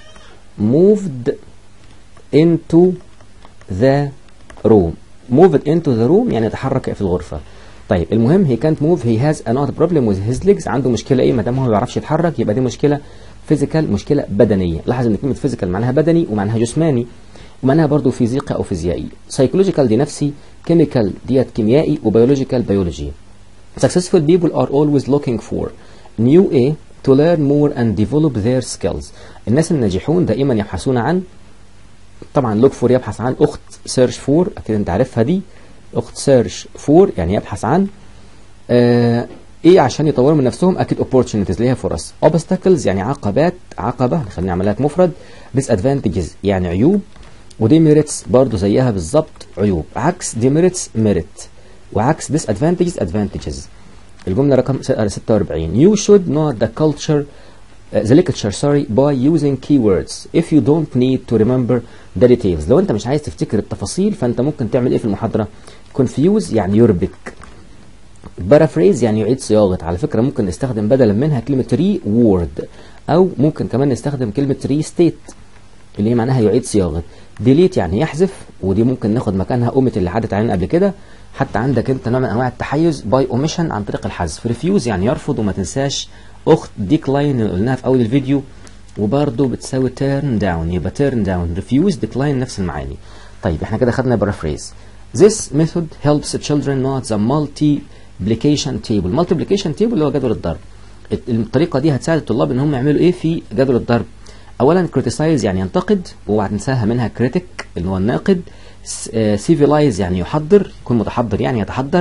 moved into the room moved into the room يعني تحرك في الغرفة طيب المهم he can't move he has a not problem with his legs عنده مشكلة ايه ما دام هو ما بيعرفش يتحرك يبقى دي مشكلة فيزيكال مشكلة بدنية لاحظ ان كلمة فيزيكال معناها بدني ومعناها جسماني ومعناها برضو فيزيقي او فيزيائي سايكولوجيكال دي نفسي كيميكال ديت كيميائي وبيولوجيكال بيولوجي successful people are always looking for new A to learn more and develop their skills الناس الناجحون دائما يبحثون عن طبعا look for يبحث عن اخت search for اكيد انت عارفها دي اخت search for يعني يبحث عن آه ايه عشان يطوروا من نفسهم اكيد opportunities ليها فرص obstacles يعني عقبات عقبه خلينا نعملها مفرد disadvantages يعني عيوب وديميريتس برضو زيها بالظبط عيوب عكس ديميريتس ميريت وعكس disadvantages advantages الجمله رقم 46 you should know the culture uh, the lecture sorry by using keywords if you don't need to remember the details لو انت مش عايز تفتكر التفاصيل فانت ممكن تعمل ايه في المحاضره confuse يعني يربك paraphrase يعني يعيد صياغه على فكره ممكن نستخدم بدلا منها كلمه reword او ممكن كمان نستخدم كلمه restate اللي هي معناها يعيد صياغه delete يعني يحذف ودي ممكن ناخد مكانها omit اللي عدت علينا قبل كده حتى عندك انت نوع من انواع التحيز باي اوميشن عن طريق الحذف ريفيوز يعني يرفض وما تنساش اخت ديكلاين اللي قلناها في اول الفيديو وبرضه بتساوي تيرن داون يبقى تيرن داون ريفيوز ديكلاين نفس المعاني طيب احنا كده خدنا بارافريز This method helps children know the multiplication table multiplication table اللي هو جدول الضرب الطريقة دي هتساعد الطلاب ان هم يعملوا ايه في جدول الضرب اولا criticize يعني ينتقد واوعى تنساها منها critic اللي هو الناقد سيفيلايز يعني يحضر يكون متحضر يعني يتحضر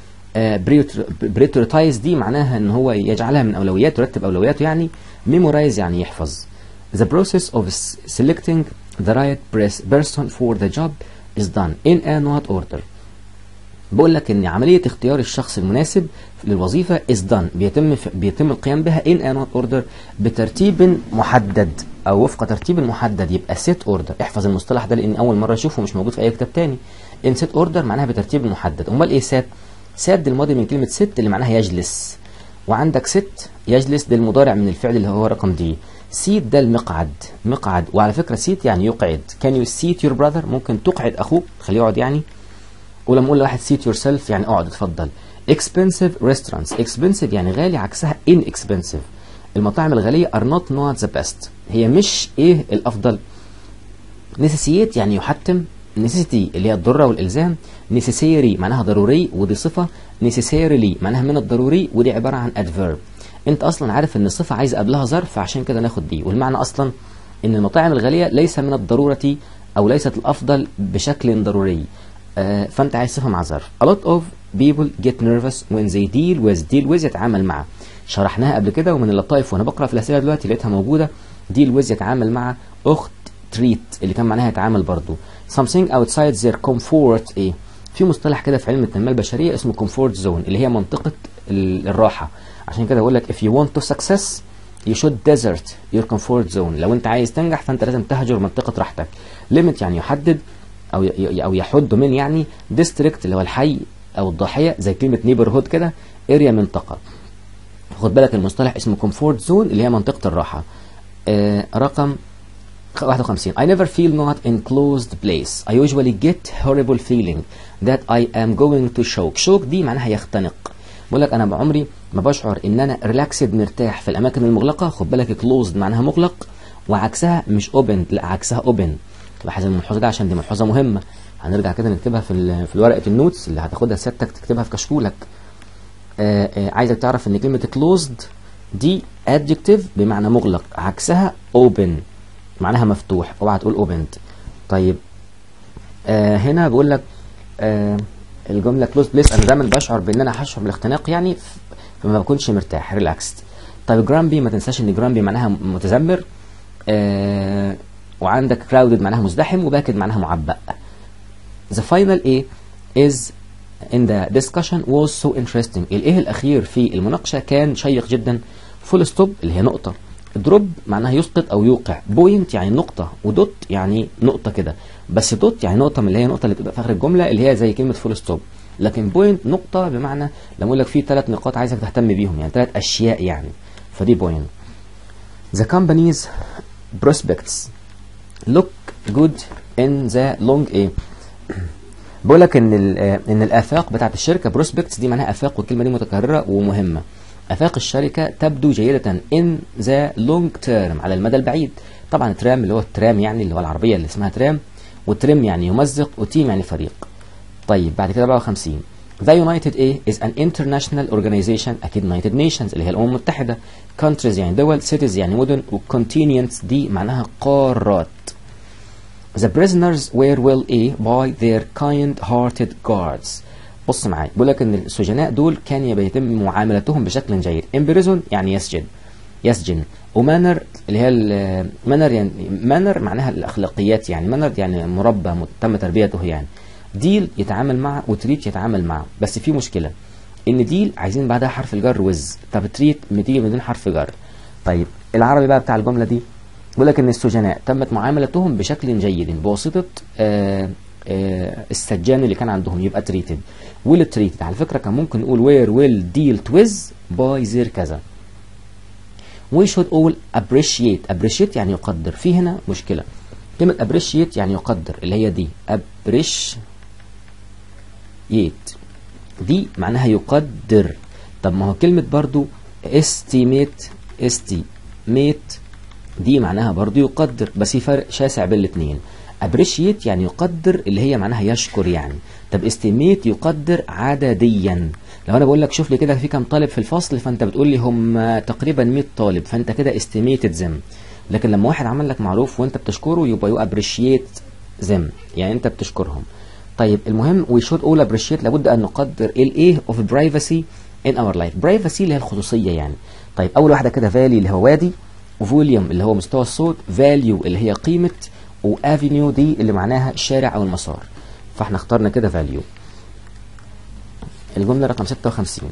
بريتوريتايز دي معناها ان هو يجعلها من اولوياته يرتب اولوياته يعني ميمورايز يعني يحفظ the process of selecting the right pres- person for the job is done in a not order بقول لك ان عمليه اختيار الشخص المناسب للوظيفه is done بيتم بيتم القيام بها in a not order بترتيب محدد او وفق ترتيب محدد يبقى set order احفظ المصطلح ده لان اول مره اشوفه مش موجود في اي كتاب تاني in set order معناها بترتيب محدد امال ايه set set دي الماضي من كلمه sit اللي معناها يجلس وعندك sit يجلس ده المضارع من الفعل اللي هو رقم دي سيت ده المقعد مقعد وعلى فكره سيت يعني يقعد كان يو سيت يور براذر ممكن تقعد اخوك خليه يقعد يعني ولما اقول لواحد سيت يور سيلف يعني اقعد اتفضل expensive restaurants expensive يعني غالي عكسها inexpensive المطاعم الغالية are not not the best هي مش ايه الافضل necessitate يعني يحتم necessity اللي هي الضرورة والالزام necessary معناها ضروري ودي صفة necessarily معناها من الضروري ودي عبارة عن adverb انت اصلا عارف ان الصفة عايز قبلها ظرف فعشان كده ناخد دي والمعنى اصلا ان المطاعم الغالية ليس من الضرورة او ليست الافضل بشكل ضروري آه، فانت عايز صفه مع ظرف a lot of people get nervous when they deal with deal with يتعامل مع شرحناها قبل كده ومن اللطائف وانا بقرا في الاسئله دلوقتي لقيتها موجوده deal with يتعامل مع اخت treat اللي كان معناها يتعامل برضو something outside their comfort ايه في مصطلح كده في علم التنميه البشريه اسمه comfort zone اللي هي منطقه ال- الراحه عشان كده بقول لك if you want to success you should desert your comfort zone لو انت عايز تنجح فانت لازم تهجر منطقه راحتك limit يعني يحدد او ي- ي- او يحد من يعني ديستريكت اللي هو الحي او الضاحيه زي كلمه نيبرهود كده اريا منطقه خد بالك المصطلح اسمه كومفورت زون اللي هي منطقه الراحه آه رقم 51 I never feel not in closed place I usually get horrible feeling that I am going to choke choke دي معناها يختنق بقول لك انا بعمري ما بشعر ان انا ريلاكسد مرتاح في الاماكن المغلقه خد بالك closed معناها مغلق وعكسها مش open لا عكسها open لاحظ الملحوظه ده عشان دي ملحوظه مهمه هنرجع كده نكتبها في ال- في ورقه النوتس اللي هتاخدها سيادتك تكتبها في كشكولك آه آه عايزك تعرف ان كلمه closed دي adjective بمعنى مغلق عكسها open معناها مفتوح اوعى تقول opened طيب آه هنا بقول لك آه الجمله closed place انا دايما بشعر بان انا هشعر بالاختناق يعني ف- فما بكونش مرتاح ريلاكسد طيب جرامبي ما تنساش ان جرامبي معناها متذمر آه وعندك crowded معناها مزدحم وباكد معناها معبأ The final A is in the discussion was so interesting الايه الاخير في المناقشه كان شيق جدا فول ستوب اللي هي نقطه دروب معناها يسقط او يوقع بوينت يعني نقطه ودوت يعني نقطه كده بس دوت يعني نقطه من اللي هي نقطه اللي بتبقى في اخر الجمله اللي هي زي كلمه فول ستوب لكن بوينت نقطه بمعنى لما اقول لك في ثلاث نقاط عايزك تهتم بيهم يعني ثلاث اشياء يعني فدي بوينت The company's prospects look good in the long ايه بقول لك ان ال- آه، ان الافاق بتاعت الشركه بروسبكتس دي معناها افاق والكلمه دي متكرره ومهمه افاق الشركه تبدو جيده ان ذا لونج تيرم على المدى البعيد طبعا ترام اللي هو الترام يعني اللي هو العربيه اللي اسمها ترام وترم يعني يمزق وتيم يعني فريق طيب بعد كده بقى 50 The United A is an international organization أكيد United Nations اللي هي الأمم المتحدة countries يعني دول cities يعني مدن و continents دي معناها قارات The prisoners were well A by their kind-hearted guards. بص معايا بيقول لك ان السجناء دول كان بيتم معاملتهم بشكل جيد. امبريزون يعني يسجن يسجن ومانر اللي هي مانر يعني مانر معناها الاخلاقيات يعني مانر يعني مربى تم تربيته يعني. ديل يتعامل مع وتريت يتعامل مع بس في مشكله ان ديل عايزين بعدها حرف الجر وز طب تريت بتيجي من دون حرف جر. طيب العربي بقى بتاع الجمله دي بيقول لك ان السجناء تمت معاملتهم بشكل جيد بواسطه آه آه السجان اللي كان عندهم يبقى تريتد ويل تريتد على فكره كان ممكن نقول وير ويل ديلت ويز باي زير كذا we should all appreciate appreciate يعني يقدر في هنا مشكله كلمه appreciate يعني يقدر اللي هي دي appreciate دي معناها يقدر طب ما هو كلمه برضو estimate estimate دي معناها برضو يقدر بس في فرق شاسع بين الاثنين appreciate يعني يقدر اللي هي معناها يشكر يعني طب estimate يقدر عدديا لو انا بقول لك شوف لي كده في كام طالب في الفصل فانت بتقول لي هم تقريبا 100 طالب فانت كده estimated them لكن لما واحد عمل لك معروف وانت بتشكره يبقى يو appreciate them يعني انت بتشكرهم طيب المهم we should all appreciate لابد ان نقدر الايه of privacy in our life privacy اللي هي الخصوصيه يعني طيب اول واحده كده فالي اللي هو وادي وفوليوم اللي هو مستوى الصوت فاليو اللي هي قيمه وافينيو دي اللي معناها الشارع او المسار فاحنا اخترنا كده فاليو الجمله رقم 56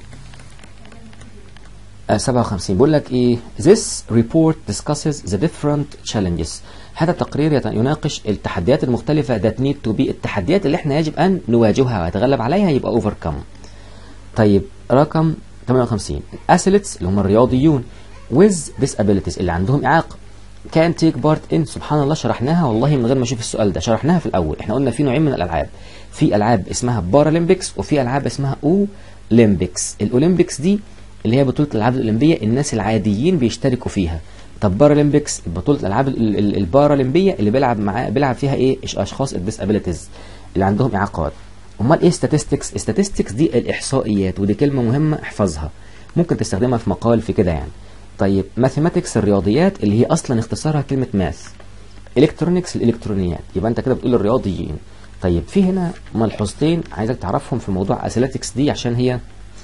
آه 57 بيقول لك ايه this report discusses the different challenges هذا التقرير يت- يناقش التحديات المختلفة that need to be التحديات اللي احنا يجب أن نواجهها ونتغلب عليها يبقى overcome طيب رقم 58 athletes اللي هم الرياضيون with disabilities اللي عندهم إعاقة can take part in سبحان الله شرحناها والله من غير ما اشوف السؤال ده شرحناها في الاول احنا قلنا في نوعين من الالعاب في العاب اسمها بارالمبيكس وفي العاب اسمها اولمبيكس الاولمبيكس دي اللي هي بطوله الالعاب الاولمبيه الناس العاديين بيشتركوا فيها طب بارالمبيكس بطوله الالعاب ال- ال- البارالمبيه اللي بيلعب معاه بيلعب فيها ايه إش- اشخاص الديسابيليتيز اللي عندهم اعاقات امال ايه statistics statistics دي الاحصائيات ودي كلمه مهمه احفظها ممكن تستخدمها في مقال في كده يعني طيب ماثيماتكس الرياضيات اللي هي اصلا اختصارها كلمه ماث الكترونكس الالكترونيات يبقى انت كده بتقول الرياضيين طيب في هنا ملحوظتين عايزك تعرفهم في موضوع اثليتكس دي عشان هي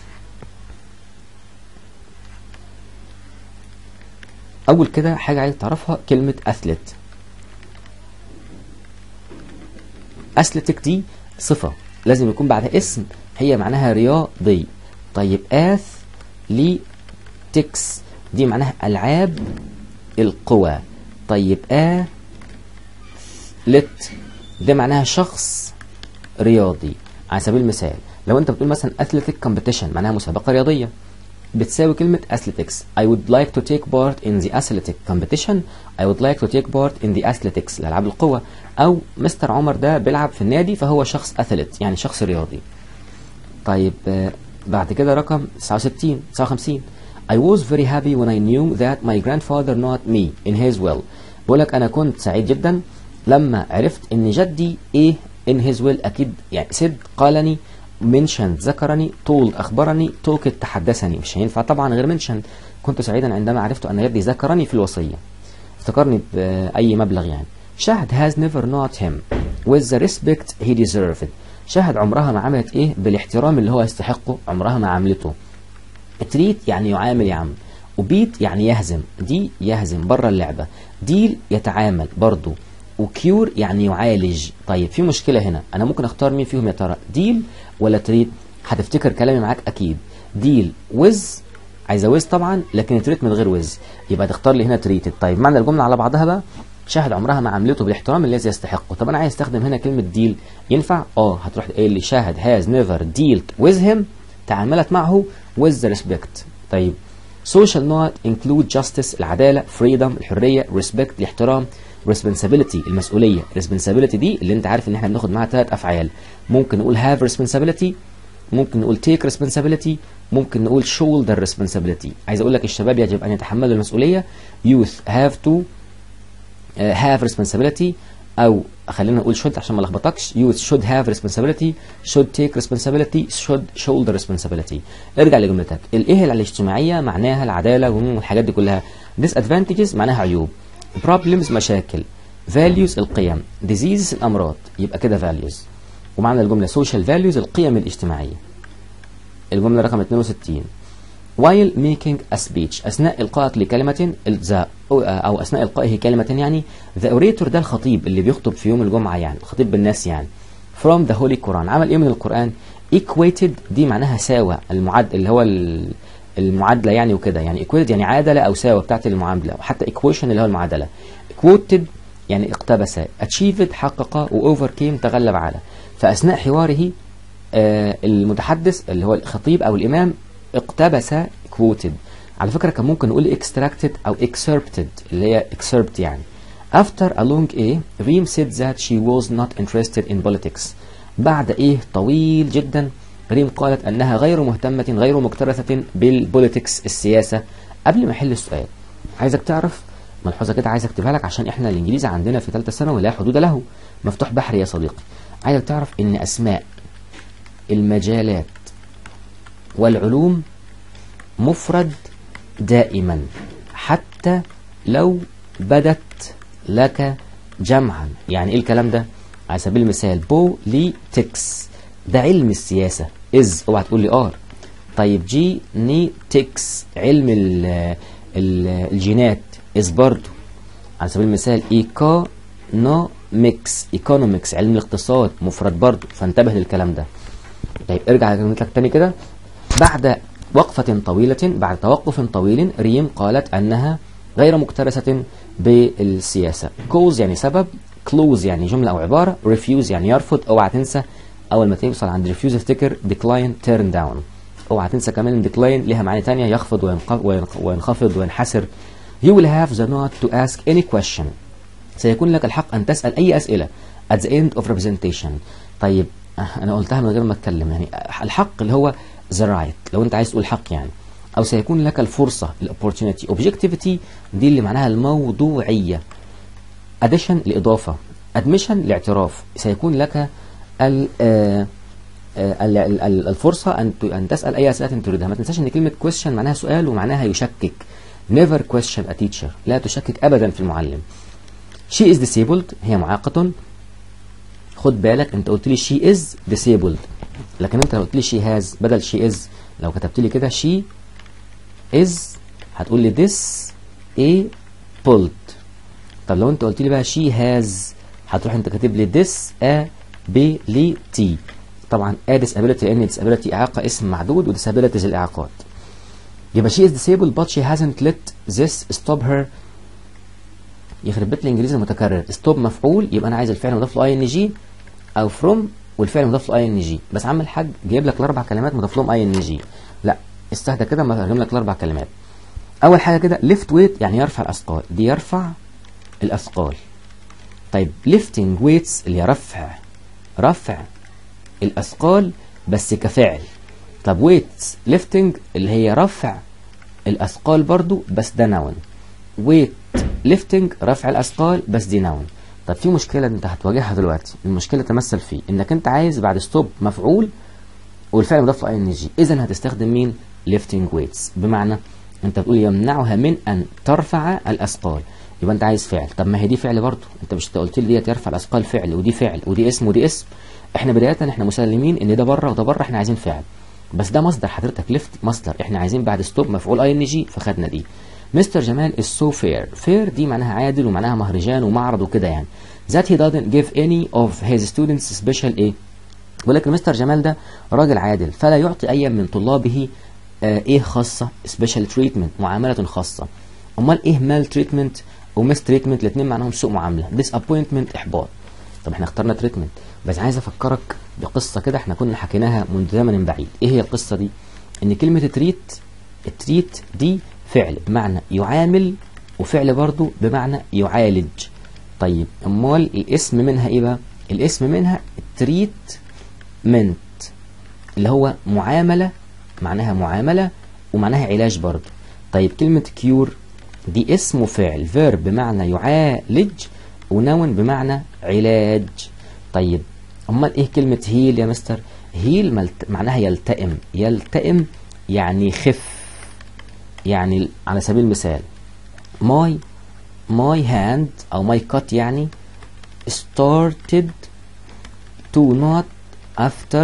اول كده حاجه عايز تعرفها كلمه اثليت اثليتك دي صفه لازم يكون بعدها اسم هي معناها رياضي طيب اث لي تكس دي معناها العاب القوى طيب ا لت ده معناها شخص رياضي على سبيل المثال لو انت بتقول مثلا athletic competition معناها مسابقة رياضية بتساوي كلمة athletics I would like to take part in the athletic competition I would like to take part in the athletics الألعاب القوة أو مستر عمر ده بيلعب في النادي فهو شخص athlete يعني شخص رياضي طيب آه، بعد كده رقم 69 59 I was very happy when I knew that my grandfather not me in his will بقول لك انا كنت سعيد جدا لما عرفت ان جدي ايه in his will اكيد يعني سد قالني منشن ذكرني طول اخبرني توكت تحدثني مش هينفع طبعا غير منشن كنت سعيدا عندما عرفت ان جدي ذكرني في الوصيه افتكرني باي مبلغ يعني شهد has never not him with the respect he deserved شهد عمرها ما عملت ايه بالاحترام اللي هو يستحقه عمرها ما عملته تريت يعني يعامل يا عم وبيت يعني يهزم دي يهزم بره اللعبة ديل يتعامل برضو وكيور يعني يعالج طيب في مشكلة هنا أنا ممكن أختار مين فيهم يا ترى ديل ولا تريت هتفتكر كلامي معاك أكيد ديل ويز عايزة ويز طبعا لكن تريت من غير ويز يبقى تختار لي هنا تريتد طيب معنى الجملة على بعضها بقى شاهد عمرها ما عملته بالاحترام الذي يستحقه طب انا عايز استخدم هنا كلمه ديل ينفع اه هتروح قايل لي شاهد هاز نيفر ديلت ويز هيم تعاملت معه with the respect طيب social not include justice العدالة freedom الحرية respect الاحترام responsibility المسؤولية responsibility دي اللي انت عارف ان احنا بناخد معاها ثلاث افعال ممكن نقول have responsibility ممكن نقول take responsibility ممكن نقول shoulder responsibility عايز اقول لك الشباب يجب ان يتحملوا المسؤولية youth have to uh, have responsibility او خلينا نقول should عشان ما لخبطكش youth should have responsibility should take responsibility should shoulder responsibility ارجع لجملتك الايه الاجتماعيه معناها العداله والحاجات دي كلها disadvantages معناها عيوب problems مشاكل values القيم diseases الامراض يبقى كده values ومعنى الجمله social values القيم الاجتماعيه الجمله رقم 62 while making a speech أثناء إلقائك لكلمة ذا أو أثناء إلقائه كلمة يعني the orator ده الخطيب اللي بيخطب في يوم الجمعة يعني الخطيب بالناس يعني from the holy Quran عمل إيه من القرآن equated دي معناها ساوى المعد اللي هو ال- المعادلة يعني وكده يعني equated يعني عادلة أو ساوى بتاعت المعاملة وحتى equation اللي هو المعادلة quoted يعني اقتبس achieved حقق و overcame تغلب على فأثناء حواره آه المتحدث اللي هو الخطيب أو الإمام اقتبس quoted على فكرة كان ممكن نقول extracted أو excerpted اللي هي excerpt يعني after a long A ريم said that she was not interested in politics بعد إيه طويل جدا ريم قالت أنها غير مهتمة غير مكترثة بالبوليتكس السياسة قبل ما أحل السؤال عايزك تعرف ملحوظة كده عايز اكتبها لك عشان احنا الانجليزي عندنا في ثالثة ثانوي لا حدود له مفتوح بحري يا صديقي عايزك تعرف ان اسماء المجالات والعلوم مفرد دائما حتى لو بدت لك جمعا يعني ايه الكلام ده على سبيل المثال بوليتكس ده علم السياسة از اوعى تقول لي ار طيب جي ني تكس علم ال ال الجينات از برضو على سبيل المثال ايكونومكس ايكونومكس علم الاقتصاد مفرد برضه فانتبه للكلام ده طيب ارجع لك تاني كده بعد وقفة طويلة بعد توقف طويل ريم قالت أنها غير مكترثة بالسياسة cause يعني سبب close يعني جملة أو عبارة refuse يعني يرفض اوعى تنسى أول ما توصل عند refuse افتكر decline turn down اوعى تنسى كمان ان decline ليها معاني تانية يخفض وينخفض وينحسر you will have the right to ask any question سيكون لك الحق أن تسأل أي أسئلة at the end of representation طيب أنا قلتها من غير ما أتكلم يعني الحق اللي هو the right لو أنت عايز تقول حق يعني أو سيكون لك الفرصة الopportunity objectivity دي اللي معناها الموضوعية addition الإضافة admission الاعتراف سيكون لك ال الفرصة أن أن تسأل أي أسئلة تريدها ما تنساش إن كلمة question معناها سؤال ومعناها يشكك never question a teacher لا تشكك أبدا في المعلم she is disabled هي معاقة خد بالك أنت قلت لي she is disabled لكن أنت لو قلت لي she has بدل she is لو كتبت لي كده she is هتقول لي this a pulled طب لو أنت قلت لي بقى she has هتروح أنت كاتب لي this ability طبعا a disability لأن disability إعاقة اسم معدود و disabilities الإعاقات يبقى she is disabled but she hasn't let this stop her يخرب بيت الانجليزي المتكرر ستوب مفعول يبقى انا عايز الفعل مضاف له اي ان جي او فروم والفعل مضاف له اي ان جي بس عم الحاج جايب لك الاربع كلمات مضاف لهم اي ان جي لا استهدى كده ما ترجم لك الاربع كلمات اول حاجه كده ليفت ويت يعني يرفع الاثقال دي يرفع الاثقال طيب ليفتنج ويتس اللي رفع رفع الاثقال بس كفعل طب ويتس ليفتنج اللي هي رفع الاثقال برضو بس ده نون ويت ليفتنج رفع الاثقال بس دي نون طب في مشكله انت هتواجهها دلوقتي المشكله تمثل في انك انت عايز بعد ستوب مفعول والفعل مضاف له اي ان جي اذا هتستخدم مين ليفتنج ويتس بمعنى انت بتقول يمنعها من ان ترفع الاثقال يبقى انت عايز فعل طب ما هي دي فعل برضه انت مش قلت لي ديت يرفع الاثقال فعل ودي فعل ودي اسم ودي اسم احنا بدايه احنا مسلمين ان ده بره وده بره احنا عايزين فعل بس ده مصدر حضرتك ليفت مصدر احنا عايزين بعد ستوب مفعول اي ان جي فخدنا دي مستر جمال is so fair fair دي معناها عادل ومعناها مهرجان ومعرض وكده يعني that he doesn't give any of his students special ايه ولكن مستر جمال ده راجل عادل فلا يعطي اي من طلابه آه ايه خاصة special treatment معاملة خاصة امال ايه مال تريتمنت ومس تريتمنت الاثنين معناهم سوء معاملة disappointment احباط طب احنا اخترنا تريتمنت بس عايز افكرك بقصة كده احنا كنا حكيناها منذ زمن بعيد ايه هي القصة دي ان كلمة تريت التريت دي فعل بمعنى يعامل وفعل برضو بمعنى يعالج طيب امال الاسم منها ايه بقى الاسم منها تريتمنت اللي هو معاملة معناها معاملة ومعناها علاج برضو طيب كلمة كيور دي اسم وفعل فيرب بمعنى يعالج ونون بمعنى علاج طيب امال ايه كلمة هيل يا مستر هيل ملت... معناها يلتئم يلتئم يعني يخف يعني على سبيل المثال my my hand أو my cut يعني started to not after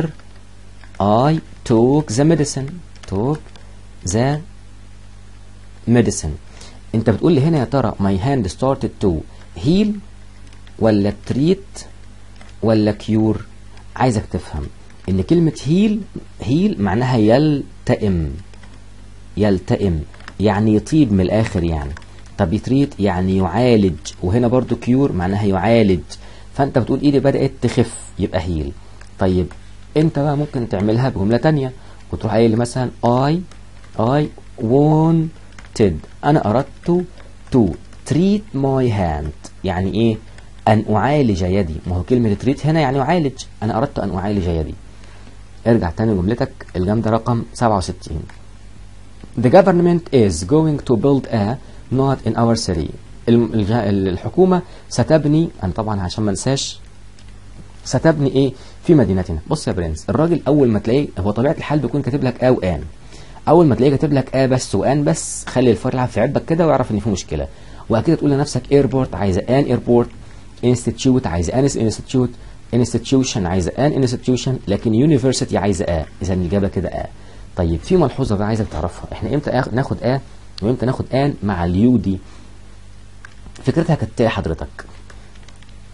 I took the medicine took the medicine انت بتقول لي هنا يا ترى my hand started to heal ولا treat ولا cure عايزك تفهم ان كلمة heal heal معناها يلتئم يلتئم يعني يطيب من الاخر يعني طب يتريت يعني يعالج وهنا برضو كيور معناها يعالج فانت بتقول ايدي بدأت تخف يبقى هيل طيب انت بقى ممكن تعملها بجملة تانية وتروح قايل لي مثلا I I wanted انا اردت to treat my hand يعني ايه ان اعالج يدي ما هو كلمة تريت هنا يعني اعالج انا اردت ان اعالج يدي ارجع تاني جملتك الجامدة رقم 67 The government is going to build a not in our city الحكومة ستبني أنا طبعا عشان ما انساش ستبني ايه في مدينتنا بص يا برنس الراجل اول ما تلاقيه هو طبيعه الحال بيكون كاتب لك ا وان اول ما تلاقيه كاتب لك ا بس وان بس خلي الفار يلعب في عبك كده ويعرف ان في مشكله واكيد تقول لنفسك ايربورت عايزه ان ايربورت انستيتيوت عايزه ان انستيتيوت انستيتيوشن عايزه ان انستيتيوشن لكن يونيفرسيتي عايزه ا اذا الاجابه كده ا طيب في ملحوظه بقى عايزك تعرفها احنا امتى ناخد ا وامتى ناخد ان مع اليو دي فكرتها كالتالي حضرتك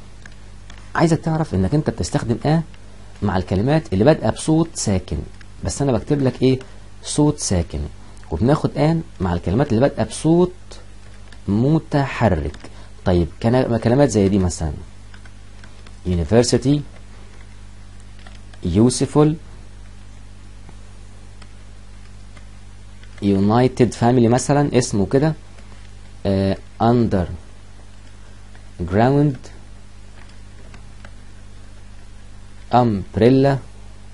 عايزك تعرف انك انت بتستخدم ا مع الكلمات اللي بادئه بصوت ساكن بس انا بكتب لك ايه صوت ساكن وبناخد ان مع الكلمات اللي بادئه بصوت متحرك طيب كنا- كلمات زي دي مثلا university useful united family مثلا اسمه كده آه under ground umbrella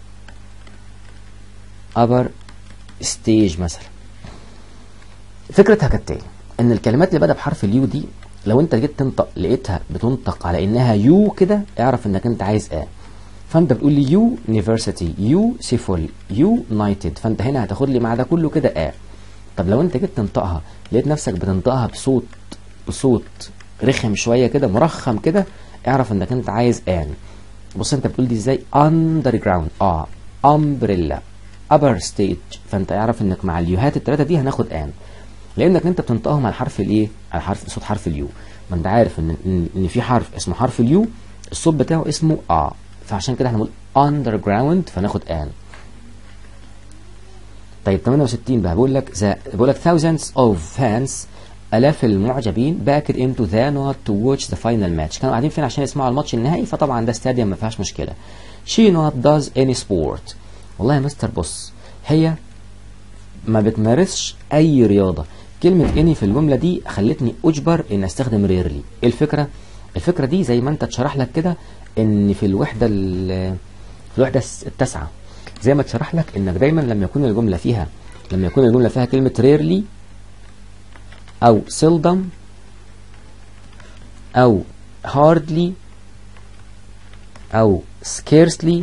upper stage مثلا فكرتها كالتالي ان الكلمات اللي بدأ بحرف اليو دي لو انت جيت تنطق لقيتها بتنطق على انها يو كده اعرف انك انت عايز ا فانت بتقول لي يو يونيفرسيتي يو سيفول يو نايتد فانت هنا هتاخد لي مع ده كله كده ا طب لو انت جيت تنطقها لقيت نفسك بتنطقها بصوت بصوت رخم شويه كده مرخم كده اعرف انك انت عايز ان بص انت بتقول دي ازاي اندر جراوند اه امبريلا upper stage فانت اعرف انك مع اليوهات الثلاثه دي هناخد ان لانك انت بتنطقهم على الحرف الايه على حرف صوت حرف اليو ما انت عارف ان ان, إن في حرف اسمه حرف اليو الصوت بتاعه اسمه اه فعشان كده هنقول underground فناخد ان طيب 68 بقى بقول لك ذا بقول لك thousands of fans الاف المعجبين باكد into the not to watch the final match كانوا قاعدين فين عشان يسمعوا الماتش النهائي فطبعا ده استاديوم ما فيهاش مشكله she not does any sport والله يا مستر بص هي ما بتمارسش اي رياضه كلمه اني في الجمله دي خلتني اجبر ان استخدم ريرلي ايه الفكره الفكره دي زي ما انت اتشرح لك كده ان في الوحده ال- في الوحده الس- التاسعه زي ما اتشرح لك انك دايما لما يكون الجمله فيها لما يكون الجمله فيها كلمه ريرلي او seldom او hardly او scarcely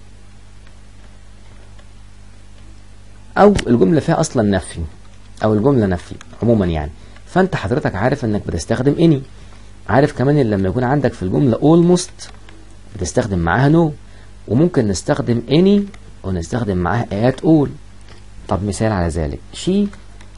او الجمله فيها اصلا نفي او الجمله نفي عموما يعني فانت حضرتك عارف انك بتستخدم اني عارف كمان ان لما يكون عندك في الجمله almost بتستخدم معاها no وممكن نستخدم any ونستخدم معاها at all طب مثال على ذلك she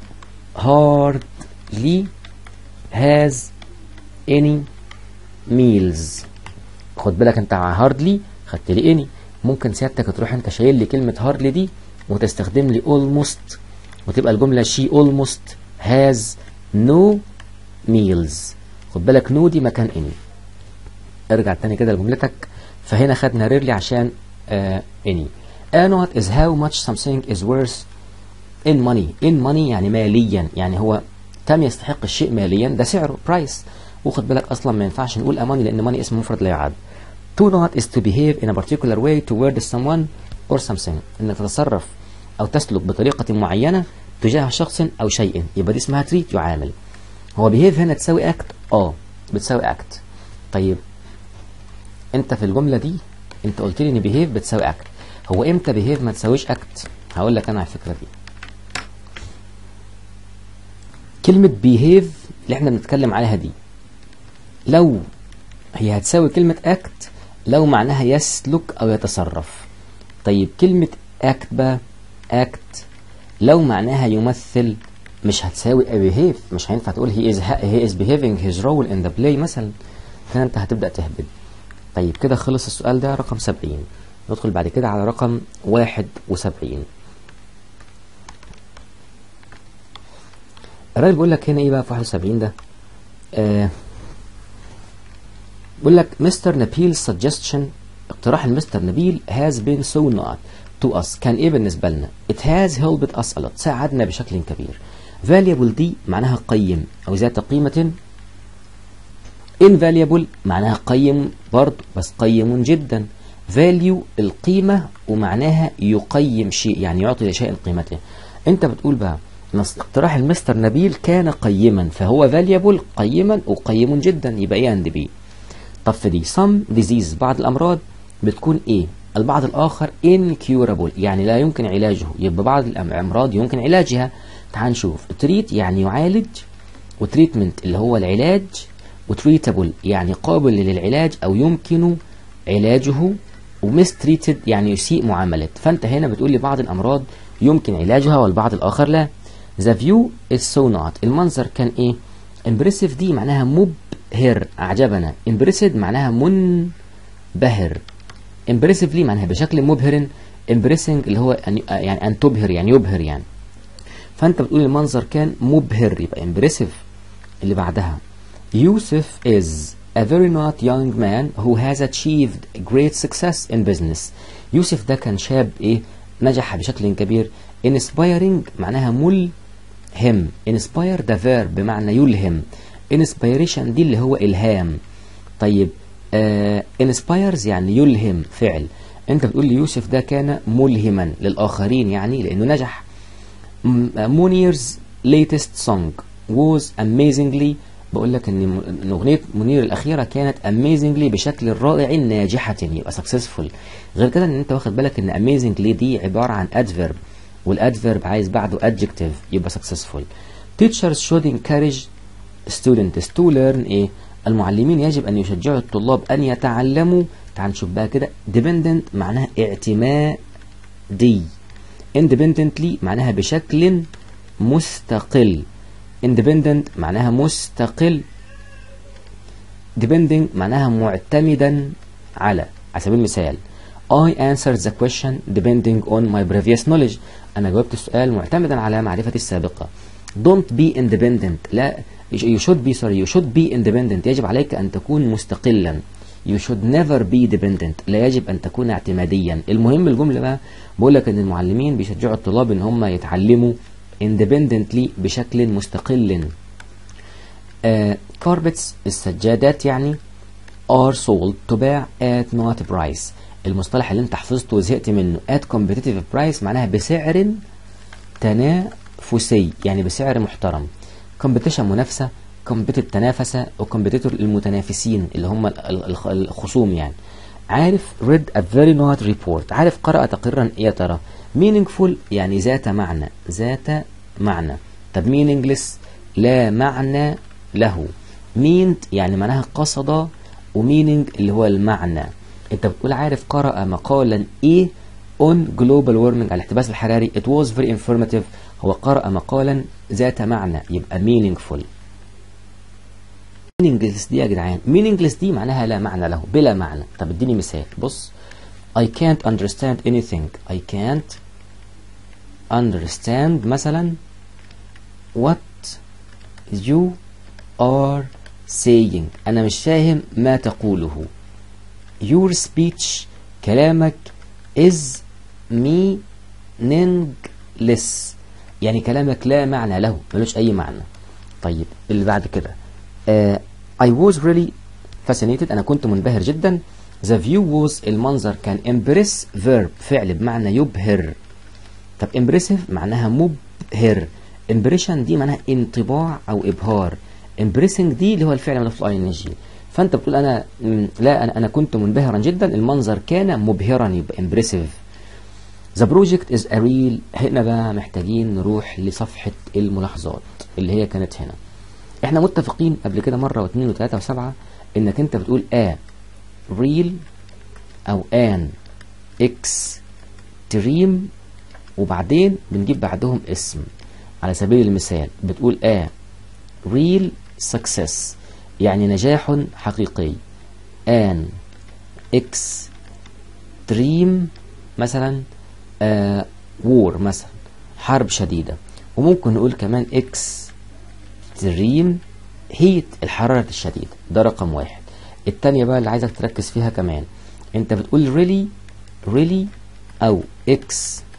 hardly has any meals خد بالك انت على هاردلي خدت لي اني ممكن سيادتك تروح انت شايل لي كلمه هاردلي دي وتستخدم لي almost وتبقى الجمله she almost has no meals خد بالك no دي مكان اني ارجع تاني كده لجملتك فهنا خدنا ريرلي عشان آه اني a not is how much something is worth in money in money يعني ماليا يعني هو كم يستحق الشيء ماليا ده سعره برايس وخد بالك اصلا ما ينفعش نقول اماني لان ماني اسم مفرد لا يعد to not is to behave in a particular way toward someone or something انك تتصرف او تسلك بطريقه معينه تجاه شخص او شيء يبقى دي اسمها تريت يعامل هو behave هنا تساوي act اه بتساوي act طيب انت في الجمله دي انت قلت لي ان behave بتساوي act هو امتى behave ما تساويش act هقول لك انا على الفكره دي كلمة behave اللي احنا بنتكلم عليها دي لو هي هتساوي كلمة act لو معناها يسلك أو يتصرف طيب كلمة act بقى act لو معناها يمثل مش هتساوي behave مش هينفع تقول he is, he is behaving his role in the play مثلا كده انت هتبدأ تهبد طيب كده خلص السؤال ده رقم 70 ندخل بعد كده على رقم 71 الراجل بيقول لك هنا ايه بقى في 71 ده آه بيقول لك مستر نبيل suggestion اقتراح المستر نبيل has been so not to us كان ايه بالنسبة لنا it has helped us a lot ساعدنا بشكل كبير valuable دي معناها قيم او ذات قيمة invaluable معناها قيم برضه بس قيم جدا value القيمة ومعناها يقيم شيء يعني يعطي لشيء قيمته انت بتقول بقى نص اقتراح المستر نبيل كان قيما فهو valuable قيما وقيم جدا يبقى ايه عند بي طب في دي some disease بعض الامراض بتكون ايه البعض الاخر incurable يعني لا يمكن علاجه يبقى بعض الامراض يمكن علاجها تعال نشوف تريت يعني يعالج وتريتمنت اللي هو العلاج وتريتابل يعني قابل للعلاج او يمكن علاجه ومستريتد يعني يسيء معاملته فانت هنا بتقول لي بعض الامراض يمكن علاجها والبعض الاخر لا The view is so not المنظر كان ايه impressive دي معناها مبهر اعجبنا impressed معناها منبهر impressively معناها بشكل مبهر impressing اللي هو أن- يعني أن تبهر يعني يبهر يعني فأنت بتقول المنظر كان مبهر يبقى impressive اللي بعدها يوسف is a very not young man who has achieved great success in business يوسف ده كان شاب ايه نجح بشكل كبير inspiring معناها ملهم inspire ده verb بمعنى يلهم inspiration دي اللي هو إلهام طيب آه inspires يعني يلهم فعل انت بتقول لي يوسف ده كان ملهما للآخرين يعني لأنه نجح مونير's latest song was amazingly بقول لك ان م- إن اغنيه منير الاخيره كانت amazingly بشكل رائع ناجحه يبقى successful غير كده ان انت واخد بالك ان amazingly دي عباره عن adverb والادفيرب عايز بعده adjective يبقى successful teachers should encourage students to learn ايه المعلمين يجب ان يشجعوا الطلاب ان يتعلموا تعال نشوف بقى كده dependent معناها اعتمادي independently معناها بشكل مستقل independent معناها مستقل depending معناها معتمدا على على سبيل المثال I answered the question depending on my previous knowledge أنا جاوبت السؤال معتمدا على معرفتي السابقة don't be independent لا you should be sorry you should be independent يجب عليك أن تكون مستقلا you should never be dependent لا يجب أن تكون اعتماديا المهم الجملة بقى بقول لك أن المعلمين بيشجعوا الطلاب أن هم يتعلموا independently بشكل مستقل آه carpets السجادات يعني are sold تباع at not price المصطلح اللي انت حفظته وزهقت منه at competitive price معناها بسعر تنافسي يعني بسعر محترم competition منافسة competitive تنافسة وcompetitor المتنافسين اللي هم ال- ال- الخ- الخصوم يعني عارف read a very not report عارف قرأ تقريرا ايه يا ترى meaningful يعني ذات معنى ذات معنى طب meaningless لا معنى له meant يعني معناها قصد ومينينج اللي هو المعنى انت بتقول عارف قرأ مقالا ايه on global warming على الاحتباس الحراري it was very informative هو قرأ مقالا ذات معنى يبقى meaningful meaningless دي يا جدعان meaningless دي معناها لا معنى له بلا معنى طب اديني مثال بص I can't understand anything I can't understand مثلا what you are saying أنا مش فاهم ما تقوله your speech كلامك is meaningless يعني كلامك لا معنى له ملوش أي معنى طيب اللي بعد كده uh, I was really fascinated أنا كنت منبهر جدا the view was المنظر كان impress verb فعل بمعنى يبهر طب impressive معناها مبهر impression دي معناها انطباع او ابهار impressing دي اللي هو الفعل مضاف له ان جي فانت بتقول انا م، لا انا انا كنت منبهرا جدا المنظر كان مبهرا يبقى impressive The project is a real هنا بقى محتاجين نروح لصفحة الملاحظات اللي هي كانت هنا احنا متفقين قبل كده مرة واثنين وثلاثة وسبعة انك انت بتقول a real او an extreme وبعدين بنجيب بعدهم اسم على سبيل المثال بتقول a real success يعني نجاح حقيقي an extreme مثلا آه war مثلا حرب شديدة وممكن نقول كمان extreme heat الحرارة الشديدة ده رقم واحد التانية بقى اللي عايزك تركز فيها كمان انت بتقول really really او ex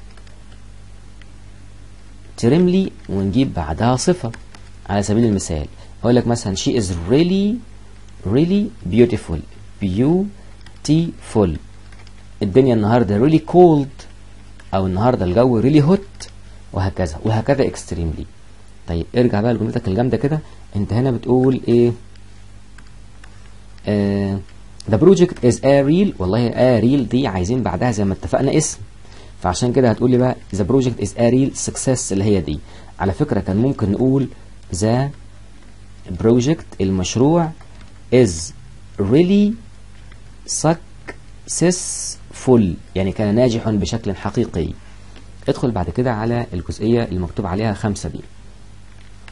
ترملي ونجيب بعدها صفة على سبيل المثال أقول لك مثلا she is really really beautiful beautiful الدنيا النهاردة really cold أو النهاردة الجو really hot وهكذا وهكذا extremely طيب ارجع بقى لجملتك الجامدة كده انت هنا بتقول ايه آه the project is a real والله a real دي عايزين بعدها زي ما اتفقنا اسم فعشان كده هتقول لي بقى the project is a real success اللي هي دي على فكرة كان ممكن نقول the project المشروع is really successful يعني كان ناجح بشكل حقيقي ادخل بعد كده على الجزئية اللي مكتوب عليها خمسة دي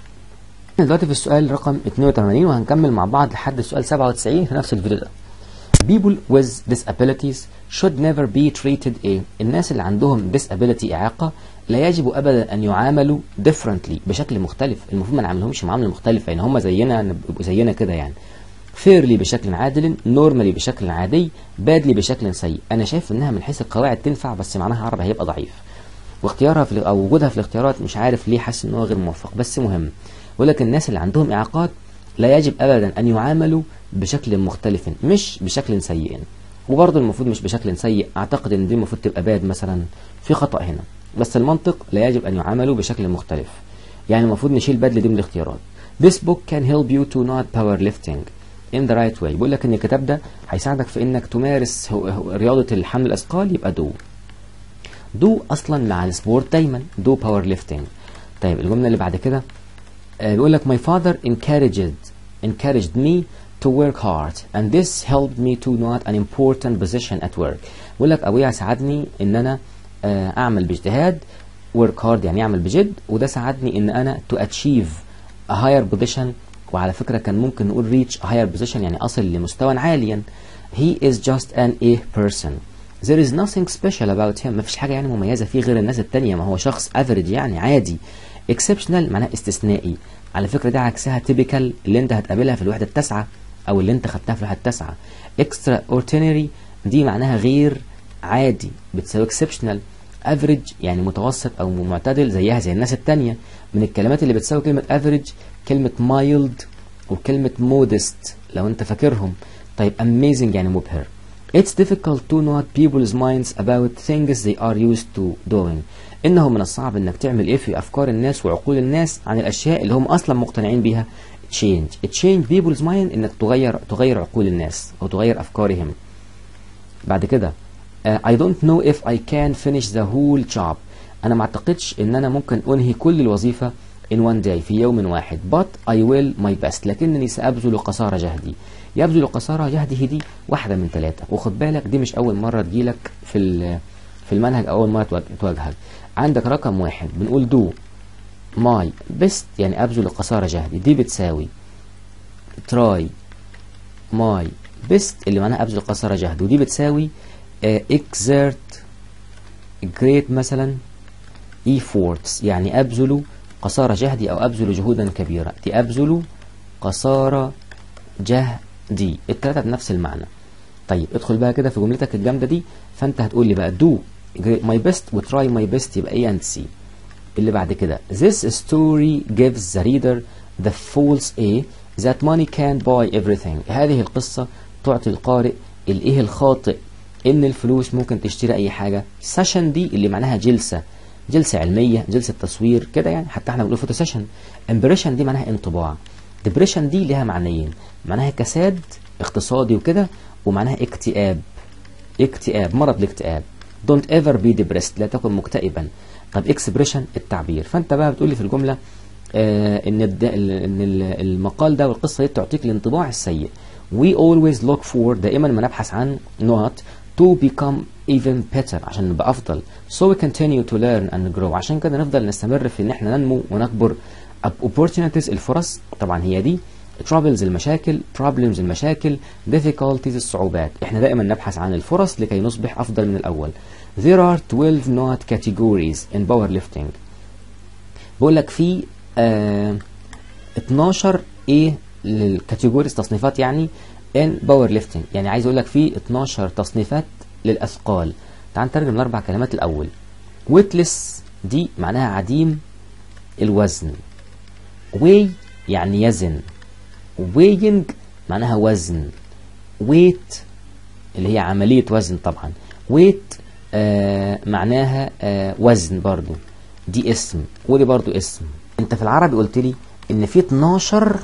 دلوقتي في السؤال رقم 82 وهنكمل مع بعض لحد السؤال 97 في نفس الفيديو ده people with disabilities should never be treated a الناس اللي عندهم disability إعاقة لا يجب أبدا أن يعاملوا differently بشكل مختلف المفروض ما نعاملهمش معاملة مختلفة يعني هم زينا نبقوا زينا كده يعني fairly بشكل عادل normally بشكل عادي badly بشكل سيء أنا شايف إنها من حيث القواعد تنفع بس معناها عربي هيبقى ضعيف واختيارها في او وجودها في الاختيارات مش عارف ليه حاسس ان هو غير موفق بس مهم بيقول لك الناس اللي عندهم اعاقات لا يجب ابدا ان يعاملوا بشكل مختلف مش بشكل سيء وبرضه المفروض مش بشكل سيء اعتقد ان دي المفروض تبقى باد مثلا في خطا هنا بس المنطق لا يجب ان يعاملوا بشكل مختلف يعني المفروض نشيل باد دي من الاختيارات This book can help you to not powerlifting in the right way بيقول لك ان الكتاب ده هيساعدك في انك تمارس رياضه الحمل الاثقال يبقى دو دو اصلا مع السبورت دايما دو باور ليفتنج طيب الجمله اللي بعد كده آه بيقول لك my father encouraged encouraged me to work hard and this helped me to not an important position at work بيقول لك ابويا ساعدني ان انا آه اعمل باجتهاد work hard يعني اعمل بجد وده ساعدني ان انا to achieve a higher position وعلى فكره كان ممكن نقول reach a higher position يعني اصل لمستوى عاليا he is just an A person There is nothing special about him مفيش حاجة يعني مميزة فيه غير الناس التانية ما هو شخص average يعني عادي exceptional معناه استثنائي على فكرة ده عكسها typical اللي انت هتقابلها في الوحدة التاسعة او اللي انت خدتها في الوحدة التاسعة extraordinary دي معناها غير عادي بتساوي exceptional average يعني متوسط او معتدل زيها زي الناس التانية من الكلمات اللي بتساوي كلمة average كلمة mild وكلمة modest لو انت فاكرهم طيب amazing يعني مبهر It's difficult to know people's minds about things they are used to doing. إنه من الصعب إنك تعمل إيه في أفكار الناس وعقول الناس عن الأشياء اللي هم أصلا مقتنعين بيها. Change. Change people's mind إنك تغير تغير عقول الناس أو تغير أفكارهم. بعد كده uh, I don't know if I can finish the whole job. أنا ما أعتقدش إن أنا ممكن أنهي كل الوظيفة in one day في يوم واحد but I will my best لكنني سأبذل قصارى جهدي. يبذل قصارى جهده دي واحدة من ثلاثة وخد بالك دي مش أول مرة تجيلك في في المنهج أو أول مرة تواجهك عندك رقم واحد بنقول دو ماي بيست يعني أبذل قصارى جهدي دي بتساوي تراي ماي بيست اللي معناها أبذل قصارى جهدي ودي بتساوي اكزرت جريت مثلا efforts يعني أبذل قصارى جهدي أو أبذل جهودا كبيرة دي أبذل قصارى جهدي دي التلاتة بنفس المعنى طيب ادخل بقى كده في جملتك الجامدة دي فانت هتقول لي بقى do my best وtry my best يبقى A and C اللي بعد كده this story gives the reader the false A that money can buy everything هذه القصة تعطي القارئ الايه الخاطئ ان الفلوس ممكن تشتري اي حاجة session دي اللي معناها جلسة جلسة علمية جلسة تصوير كده يعني حتى احنا بنقول فوتو سيشن impression دي معناها انطباع ديبريشن دي ليها معنيين معناها كساد اقتصادي وكده ومعناها اكتئاب اكتئاب مرض الاكتئاب don't ever be depressed لا تكن مكتئبا طب اكسبريشن التعبير فانت بقى بتقول لي في الجمله آه ان الد... ان المقال ده والقصه دي تعطيك الانطباع السيء we always look for دائما ما نبحث عن not to become even better عشان نبقى افضل so we continue to learn and grow عشان كده نفضل نستمر في ان احنا ننمو ونكبر opportunities الفرص طبعا هي دي troubles المشاكل problems المشاكل difficulties الصعوبات احنا دائما نبحث عن الفرص لكي نصبح افضل من الاول there are 12 not categories in powerlifting بقول لك في آه 12 ايه الكاتيجوريز تصنيفات يعني in powerlifting يعني عايز اقول لك في 12 تصنيفات للاثقال تعال نترجم الاربع كلمات الاول weightless دي معناها عديم الوزن weigh يعني يزن weighing معناها وزن weight اللي هي عملية وزن طبعا weight آه معناها آه وزن برضو دي اسم ودي برضو اسم انت في العربي قلت لي ان في 12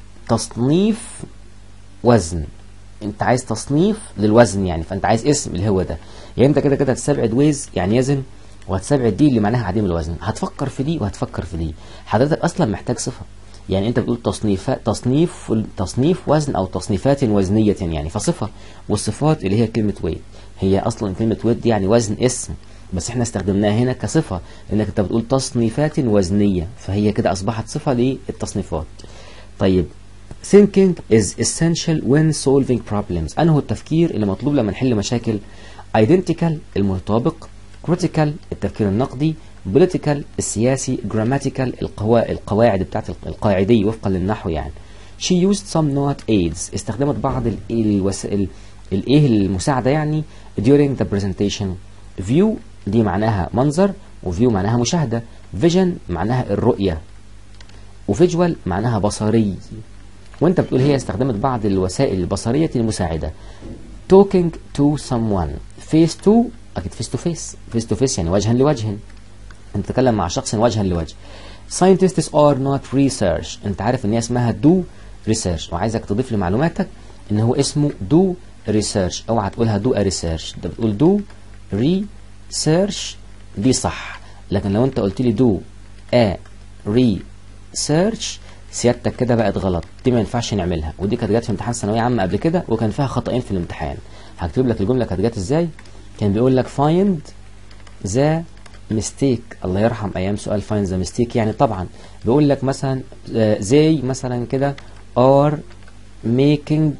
تصنيف وزن انت عايز تصنيف للوزن يعني فانت عايز اسم اللي هو ده يعني انت كده كده هتستبعد ويز يعني يزن وهتستبعد دي اللي معناها عديم الوزن هتفكر في دي وهتفكر في دي حضرتك اصلا محتاج صفه يعني انت بتقول تصنيفات تصنيف تصنيف وزن او تصنيفات وزنيه يعني فصفه والصفات اللي هي كلمه ويت هي اصلا كلمه ويت دي يعني وزن اسم بس احنا استخدمناها هنا كصفه لانك انت بتقول تصنيفات وزنيه فهي كده اصبحت صفه للتصنيفات طيب thinking is essential when solving problems أنه التفكير اللي مطلوب لما نحل مشاكل identical المطابق critical التفكير النقدي political السياسي grammatical القوا... القواعد بتاعت القاعدية وفقا للنحو يعني she used some not aids استخدمت بعض ال... الوسائل الايه المساعدة يعني during the presentation view دي معناها منظر وفيو معناها مشاهدة vision معناها الرؤية وفيجوال معناها بصري وانت بتقول هي استخدمت بعض الوسائل البصرية المساعدة talking to someone face to اكيد face to face face to face يعني وجها لوجه انت تتكلم مع شخص وجها لوجه scientists are not research انت عارف ان هي اسمها do research وعايزك تضيف لمعلوماتك ان هو اسمه do research اوعى تقولها do a research انت بتقول do research دي صح لكن لو انت قلت لي do a research سيادتك كده بقت غلط دي ما ينفعش نعملها ودي كانت جت في امتحان ثانويه عامه قبل كده وكان فيها خطأين في الامتحان هكتب لك الجمله كانت جت ازاي كان بيقول لك find the mistake الله يرحم ايام سؤال find the mistake يعني طبعا بيقول لك مثلا زي مثلا كده are making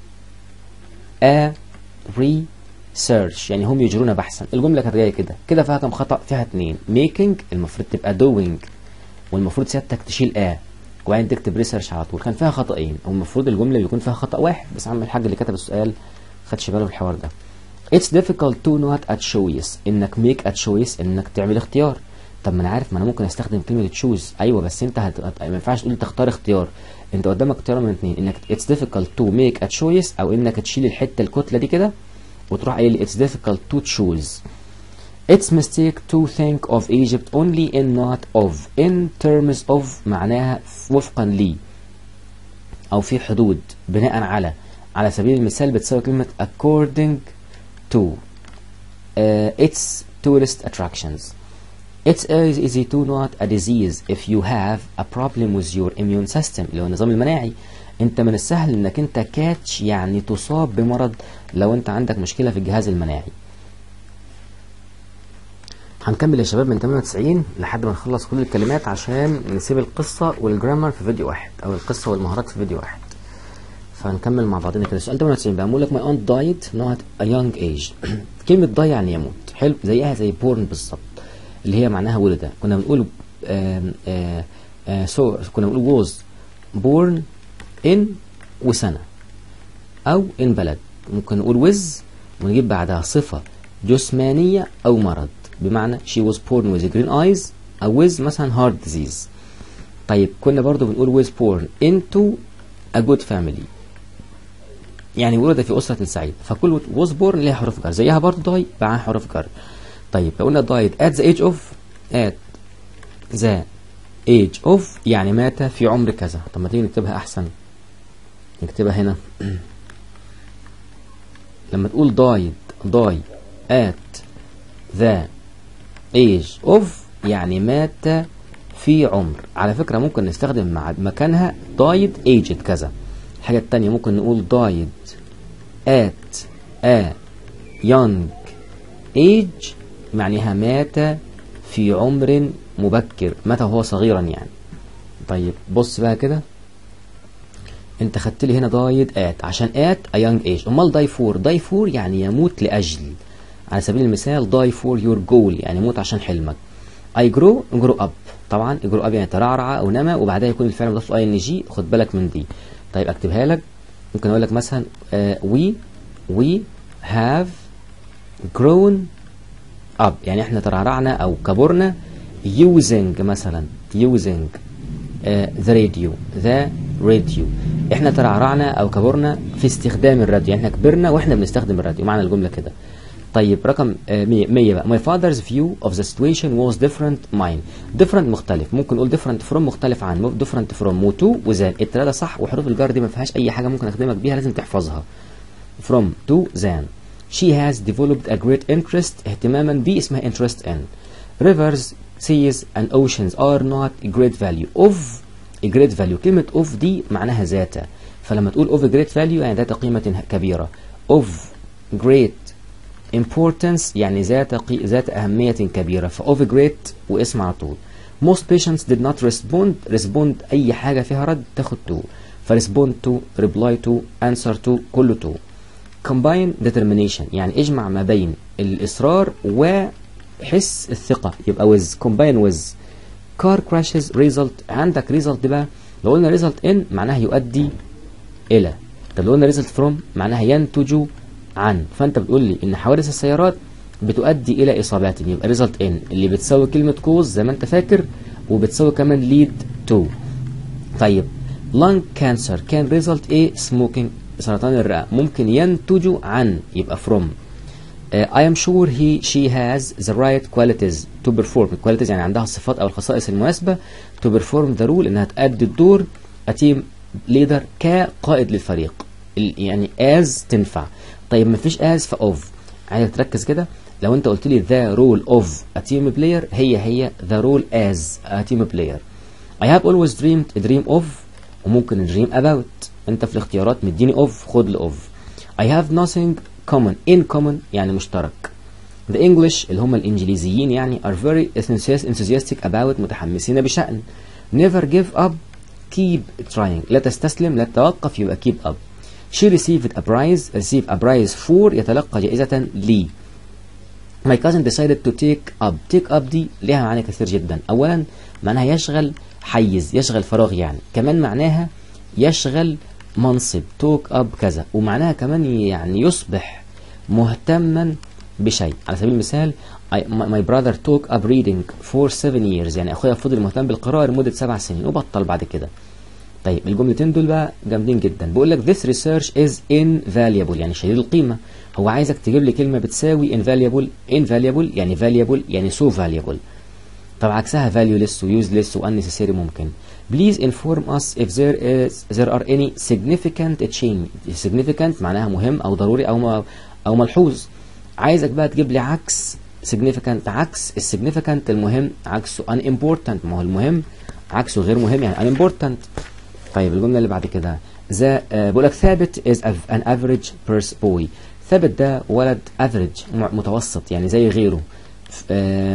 a research يعني هم يجرون بحثا الجمله كانت جايه كده كده فيها كم خطا فيها اتنين making المفروض تبقى doing والمفروض سيادتك تشيل a وبعدين تكتب ريسيرش على طول كان فيها خطأين والمفروض الجمله بيكون فيها خطأ واحد بس عم الحاج اللي كتب السؤال خدش باله من الحوار ده It's difficult to not a choice انك make a choice انك تعمل اختيار طب ما انا عارف ما انا ممكن استخدم كلمه تشوز ايوه بس انت هت... ما ينفعش تقول تختار اختيار انت قدامك اختيار من اثنين انك it's difficult to make a choice او انك تشيل الحته الكتله دي كده وتروح قايل it's difficult to choose It's mistake to think of Egypt only in not of in terms of معناها وفقا لي أو في حدود بناء على على سبيل المثال بتساوي كلمة according to uh, its tourist attractions It's easy to not a disease if you have a problem with your immune system اللي هو النظام المناعي انت من السهل انك انت كاتش يعني تصاب بمرض لو انت عندك مشكلة في الجهاز المناعي هنكمل يا شباب من 98 لحد ما نخلص كل الكلمات عشان نسيب القصة والجرامر في فيديو واحد او القصة والمهارات في فيديو واحد فهنكمل مع بعضنا كده السؤال 98 بقى بقول لك my aunt died not a young age كلمة die يعني يموت حلو زيها زي born بالظبط اللي هي معناها ولد كنا بنقول آم آم آم سو كنا بنقول was born in وسنة أو in بلد ممكن نقول with ونجيب بعدها صفة جسمانية أو مرض بمعنى she was born with green eyes أو with مثلا heart disease طيب كنا برضو بنقول was born into a good family يعني ولد في أسرة سعيدة فكل was born ليها حروف جر زيها برضو die معاها حروف جر طيب لو قلنا died at the age of at the age of يعني مات في عمر كذا طب ما تيجي نكتبها أحسن نكتبها هنا لما تقول died die at the age of يعني مات في عمر على فكرة ممكن نستخدم مع مكانها died aged كذا الحاجة التانية ممكن نقول died at a young age معناها مات في عمر مبكر مات وهو صغيرا يعني طيب بص بقى كده انت خدت لي هنا دايد ات عشان ات a young age امال داي فور داي فور يعني يموت لاجل على سبيل المثال داي فور يور جول يعني يموت عشان حلمك اي جرو جرو اب طبعا جرو اب يعني ترعرع او نما وبعدها يكون الفعل مضاف اي ان جي خد بالك من دي طيب اكتبها لك ممكن اقول لك مثلا وي وي هاف grown up يعني احنا ترعرعنا او كبرنا using مثلا using uh, the radio the radio احنا ترعرعنا او كبرنا في استخدام الراديو يعني احنا كبرنا واحنا بنستخدم الراديو معنى الجمله كده طيب رقم 100 100 بقى my father's view of the situation was different mine different مختلف ممكن نقول different from مختلف عن different from و to وذان الثلاثه صح وحروف الجر دي ما فيهاش اي حاجه ممكن اخدمك بيها لازم تحفظها from to than she has developed a great interest اهتماما ب اسمها interest in rivers seas and oceans are not a great value of a great value كلمة of دي معناها ذات فلما تقول of a great value يعني ذات قيمة كبيرة of great importance يعني ذات قي... ذات أهمية كبيرة ف of great واسم على طول most patients did not respond respond أي حاجة فيها رد تاخد to فريسبوند تو ريبلاي تو انسر تو كله تو combine determination يعني اجمع ما بين الإصرار وحس الثقة يبقى with combine with car crashes result عندك result بقى لو قلنا result in معناها يؤدي إلى طب لو قلنا result from معناها ينتج عن فأنت بتقول لي إن حوادث السيارات بتؤدي إلى إصابات يبقى result in اللي بتساوي كلمة cause زي ما أنت فاكر وبتساوي كمان lead to طيب lung cancer كان result ايه smoking سرطان الرئة ممكن ينتج عن يبقى from uh, I am sure he she has the right qualities to perform qualities يعني عندها الصفات أو الخصائص المناسبة to perform the role إنها تأدي الدور a team leader كقائد للفريق ال- يعني as تنفع طيب ما فيش as ف of عايزك تركز كده لو انت قلت لي the role of a team player هي هي the role as a team player I have always dreamed a dream of وممكن dream about انت في الاختيارات مديني of خد ل of I have nothing common in common يعني مشترك The English اللي هم الإنجليزيين يعني are very enthusiast- enthusiastic about متحمسين بشأن never give up keep trying لا تستسلم لا تتوقف يبقى keep up she received a prize receive a prize for يتلقى جائزة لي My cousin decided to take up take up دي ليها معاني كثير جدا أولا معناها يشغل حيز يشغل فراغ يعني كمان معناها يشغل منصب توك اب كذا ومعناها كمان يعني يصبح مهتما بشيء على سبيل المثال I, my, my brother took up reading for seven years يعني اخويا فضل مهتم بالقراءة لمدة سبع سنين وبطل بعد كده طيب الجملتين دول بقى جامدين جدا بيقول لك this research is invaluable يعني شديد القيمة هو عايزك تجيب لي كلمة بتساوي invaluable invaluable يعني valuable يعني so valuable طب عكسها valueless و useless و unnecessary ممكن please inform us if there is there are any significant change significant معناها مهم او ضروري او م- او ملحوظ عايزك بقى تجيب لي عكس significant عكس الsignificant المهم عكسه unimportant ما هو المهم عكسه غير مهم يعني unimportant طيب الجملة اللي بعد كده ذا آه، بقول لك ثابت is a- an average person boy ثابت ده ولد average م- متوسط يعني زي غيره ف- آه،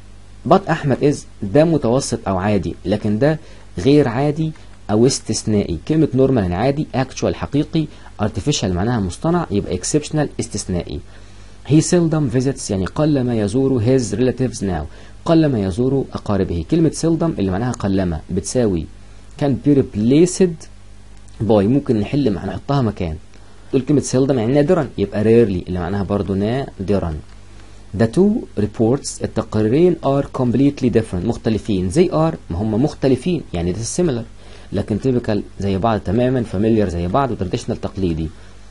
بط احمد از ده متوسط او عادي لكن ده غير عادي او استثنائي كلمه نورمال يعني عادي اكتشوال حقيقي artificial معناها مصطنع يبقى exceptional استثنائي he seldom visits يعني قلما يزور his relatives now قلما يزور اقاربه كلمه seldom اللي معناها قلما بتساوي can be replaced by ممكن نحل مع نحطها مكان تقول كلمه seldom يعني نادرا يبقى rarely اللي معناها برضو نادرا The two reports التقريرين are completely different مختلفين they are ما هم مختلفين يعني this is similar لكن typical زي بعض تماما familiar زي بعض و traditional تقليدي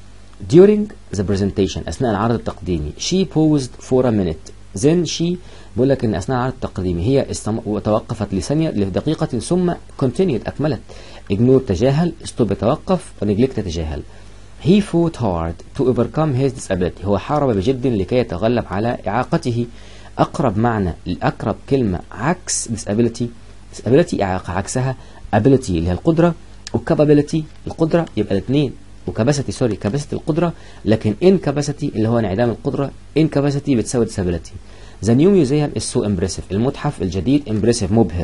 during the presentation أثناء العرض التقديمي she paused for a minute then she بقول لك إن أثناء العرض التقديمي هي استم... وتوقفت لثانية لدقيقة ثم continued أكملت ignore تجاهل stop توقف neglect تجاهل He fought hard to overcome his disability هو حارب بجد لكي يتغلب على إعاقته أقرب معنى الأقرب كلمة عكس disability disability إعاقة عكسها ability اللي هي القدرة وcapability القدرة يبقى الاثنين وكاباسيتي سوري كاباسيتي القدرة لكن incapacity اللي هو انعدام القدرة incapacity بتساوي disability The new museum is so impressive المتحف الجديد impressive مبهر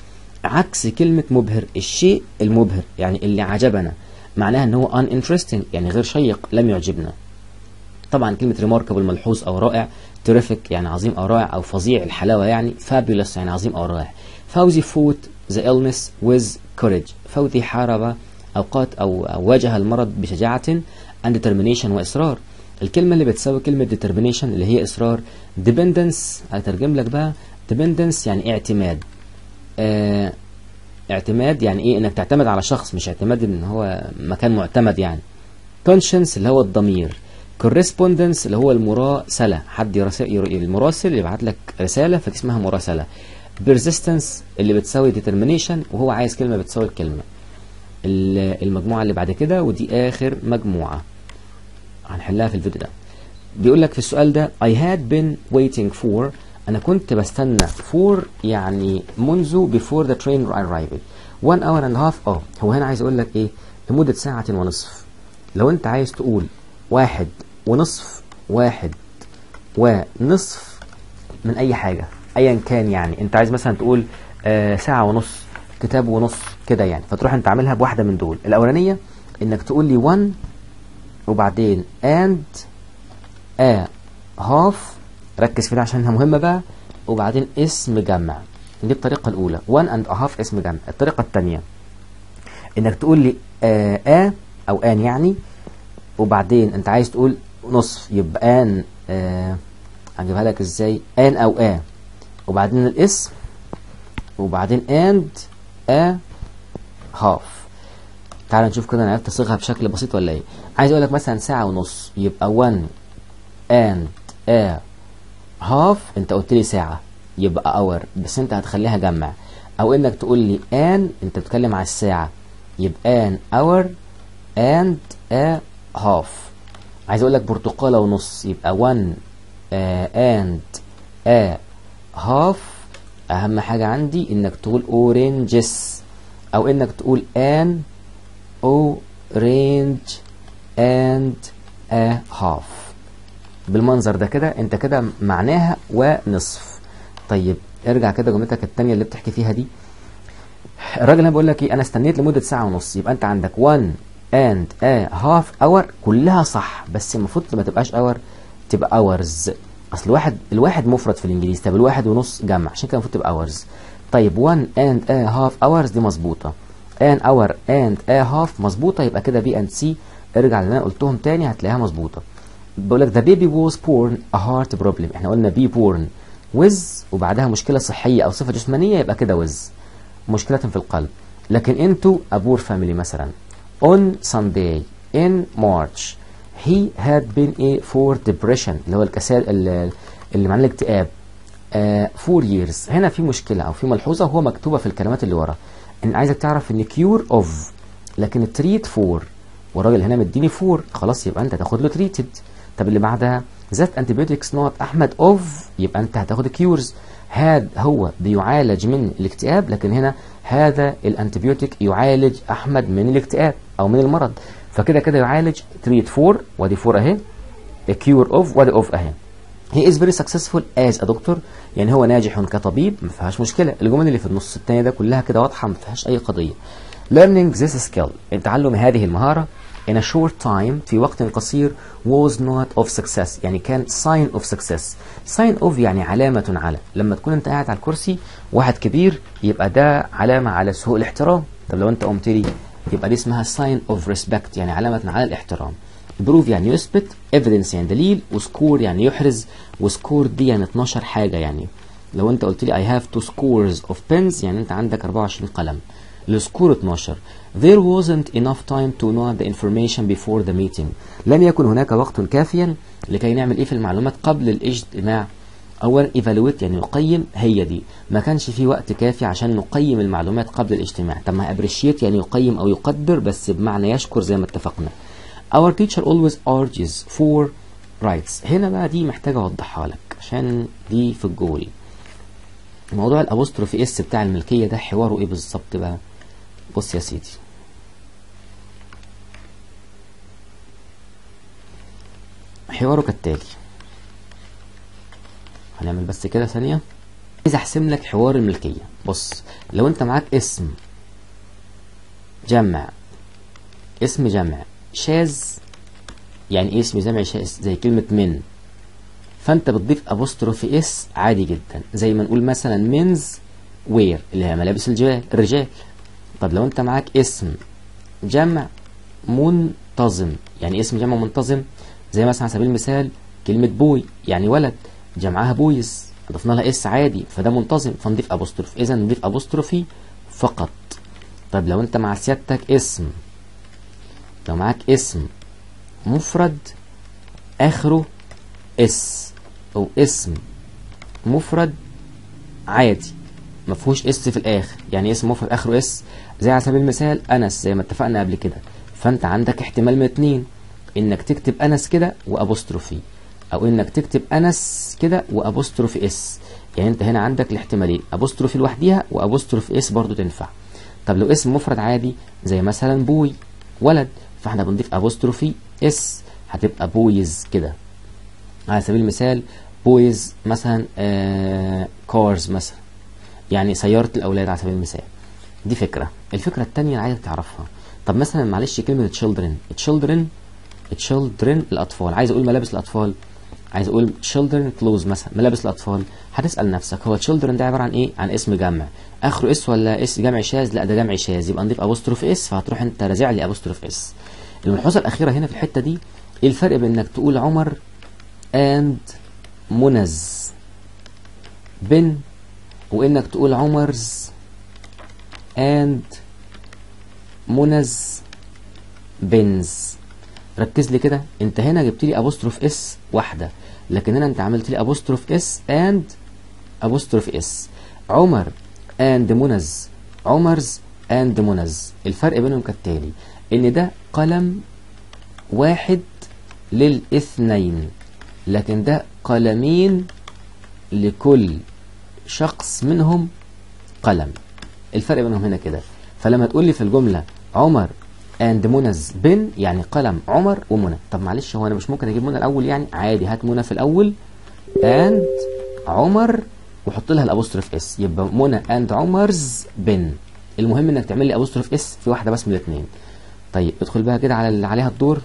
عكس كلمة مبهر الشيء المبهر يعني اللي عجبنا معناها ان هو uninteresting يعني غير شيق لم يعجبنا طبعا كلمة remarkable ملحوظ او رائع terrific يعني عظيم او رائع او فظيع الحلاوة يعني fabulous يعني عظيم او رائع فوزي fought the illness with courage فوزي حارب اوقات او, أو واجه المرض بشجاعة and determination واصرار الكلمة اللي بتساوي كلمة determination اللي هي اصرار dependence هترجم لك بقى dependence يعني اعتماد آه اعتماد يعني ايه انك تعتمد على شخص مش اعتماد ان هو مكان معتمد يعني conscience اللي هو الضمير correspondence اللي هو المراسلة حد يراسل المراسل يبعت لك رسالة فدي اسمها مراسلة persistence اللي بتساوي determination وهو عايز كلمة بتساوي الكلمة ال- المجموعة اللي بعد كده ودي آخر مجموعة هنحلها في الفيديو ده بيقول لك في السؤال ده I had been waiting for أنا كنت بستنى for يعني منذ before the train arrived one hour and a half اه هو هنا عايز أقول لك إيه لمدة ساعة ونصف لو أنت عايز تقول واحد ونصف واحد ونصف من أي حاجة أيا كان يعني أنت عايز مثلا تقول آه ساعة ونص كتاب ونص كده يعني فتروح انت عاملها بواحده من دول الاولانيه انك تقول لي 1 وبعدين and a half ركز في ده عشانها مهمه بقى وبعدين اسم جمع دي الطريقه الاولى 1 and a half اسم جمع الطريقه الثانيه انك تقول لي آه آ او ان يعني وبعدين انت عايز تقول نصف يبقى ان آه هجيبها لك ازاي ان او ا وبعدين الاسم وبعدين and a half تعال نشوف كده انا عرفت اصيغها بشكل بسيط ولا ايه عايز اقول لك مثلا ساعه ونص يبقى 1 and a half انت قلت لي ساعه يبقى اور بس انت هتخليها جمع او انك تقول لي ان انت بتتكلم على الساعه يبقى ان اور and a half عايز اقول لك برتقاله ونص يبقى 1 uh, and a half اهم حاجه عندي انك تقول oranges او انك تقول an orange and a half بالمنظر ده كده انت كده معناها ونصف طيب ارجع كده جملتك الثانيه اللي بتحكي فيها دي الراجل انا بقول لك ايه انا استنيت لمده ساعه ونص يبقى انت عندك 1 and a half hour كلها صح بس المفروض ما تبقاش hour تبقى hours اصل واحد الواحد مفرد في الانجليزي طب الواحد ونص جمع عشان كده المفروض تبقى hours طيب 1 and a half hours دي مظبوطه an hour and a half مظبوطه يبقى كده بي اند سي ارجع اللي انا قلتهم تاني هتلاقيها مظبوطه بقول لك the baby was born a heart problem احنا قلنا be born with وبعدها مشكله صحيه او صفه جسمانيه يبقى كده with مشكله في القلب لكن into a poor family مثلا on Sunday in March he had been a for depression اللي هو الكسال اللي معناه الاكتئاب uh, four years هنا في مشكلة أو في ملحوظة وهو مكتوبة في الكلمات اللي ورا إن عايزك تعرف إن cure of لكن treat for والراجل هنا مديني for خلاص يبقى أنت تاخد له treated طب اللي بعدها that antibiotics not أحمد of يبقى أنت هتاخد cures هاد هو بيعالج من الاكتئاب لكن هنا هذا الانتيبيوتيك يعالج احمد من الاكتئاب او من المرض فكده كده يعالج تريت فور وادي فور اهي كيور اوف وادي اوف اهي هي از فيري سكسسفول از ا دكتور يعني هو ناجح كطبيب ما فيهاش مشكله الجمل اللي في النص الثاني ده كلها كده واضحه ما فيهاش اي قضيه learning this skill تعلم هذه المهاره in a short time في وقت قصير was not of success يعني كان sign of success sign of يعني علامة على لما تكون انت قاعد على الكرسي واحد كبير يبقى ده علامة على سوء الاحترام طب لو انت قمت لي يبقى دي اسمها sign of respect يعني علامة على الاحترام prove يعني يثبت evidence يعني دليل وسكور يعني يحرز وسكور دي يعني 12 حاجة يعني لو انت قلت لي I have two scores of pens يعني انت عندك 24 قلم السكور 12 There wasn't enough time to know the information before the meeting لم يكن هناك وقت كافيا لكي نعمل ايه في المعلومات قبل الاجتماع اولا evaluate يعني نقيم هي دي ما كانش في وقت كافي عشان نقيم المعلومات قبل الاجتماع طب ما appreciate يعني يقيم او يقدر بس بمعنى يشكر زي ما اتفقنا our teacher always urges for rights هنا بقى دي محتاجه اوضحها لك عشان دي في الجول موضوع الابوستروفي اس بتاع الملكيه ده حواره ايه بالظبط بقى بص يا سيدي حواره كالتالي هنعمل بس كده ثانية عايز احسم لك حوار الملكية بص لو انت معاك اسم جمع اسم جمع شاذ يعني ايه اسم جمع شاذ زي كلمة من فانت بتضيف ابوستروفي اس عادي جدا زي ما نقول مثلا منز وير اللي هي ملابس الرجال الرجال طب لو انت معاك اسم جمع منتظم يعني اسم جمع منتظم زي مثلا على سبيل المثال كلمة بوي يعني ولد جمعها بويز ضفنا لها اس عادي فده منتظم فنضيف ابوستروفي اذا نضيف ابوستروفي فقط طب لو انت مع سيادتك اسم لو معاك اسم مفرد اخره اس او اسم مفرد عادي ما فيهوش اس في الاخر يعني اسم مفرد اخره اس زي على سبيل المثال انس زي ما اتفقنا قبل كده فانت عندك احتمال من اتنين انك تكتب انس كده وابوستروفي او انك تكتب انس كده وابوستروفي اس يعني انت هنا عندك الاحتمالين ابوستروفي لوحديها وابوستروفي اس برضو تنفع طب لو اسم مفرد عادي زي مثلا بوي ولد فاحنا بنضيف ابوستروفي اس هتبقى بويز كده على سبيل المثال بويز مثلا آه كارز مثلا يعني سيارة الأولاد على سبيل المثال دي فكره الفكره الثانيه اللي عايزك تعرفها طب مثلا معلش كلمه children children children الاطفال عايز اقول ملابس الاطفال عايز اقول children clothes مثلا ملابس الاطفال هتسال نفسك هو children ده عباره عن ايه عن اسم جمع اخره اس ولا اس جمع شاذ لا ده جمع شاذ يبقى نضيف ابوستروف اس فهتروح انت رازع لي ابوستروف اس الملحوظه الاخيره هنا في الحته دي ايه الفرق بين انك تقول عمر and منز بن وانك تقول عمرز and منز بنز ركز لي كده انت هنا جبت لي ابوستروف اس واحده لكن هنا انت عملت لي ابوستروف اس اند ابوستروف اس عمر اند منز عمرز اند منز الفرق بينهم كالتالي ان ده قلم واحد للاثنين لكن ده قلمين لكل شخص منهم قلم الفرق بينهم هنا كده فلما تقول لي في الجمله عمر اند منز بن يعني قلم عمر ومنى طب معلش هو انا مش ممكن اجيب منى الاول يعني عادي هات منى في الاول اند عمر وحط لها الابوستروف اس يبقى منى اند عمرز بن المهم انك تعمل لي ابوستروف اس في واحده بس من الاثنين طيب ادخل بقى كده على اللي عليها الدور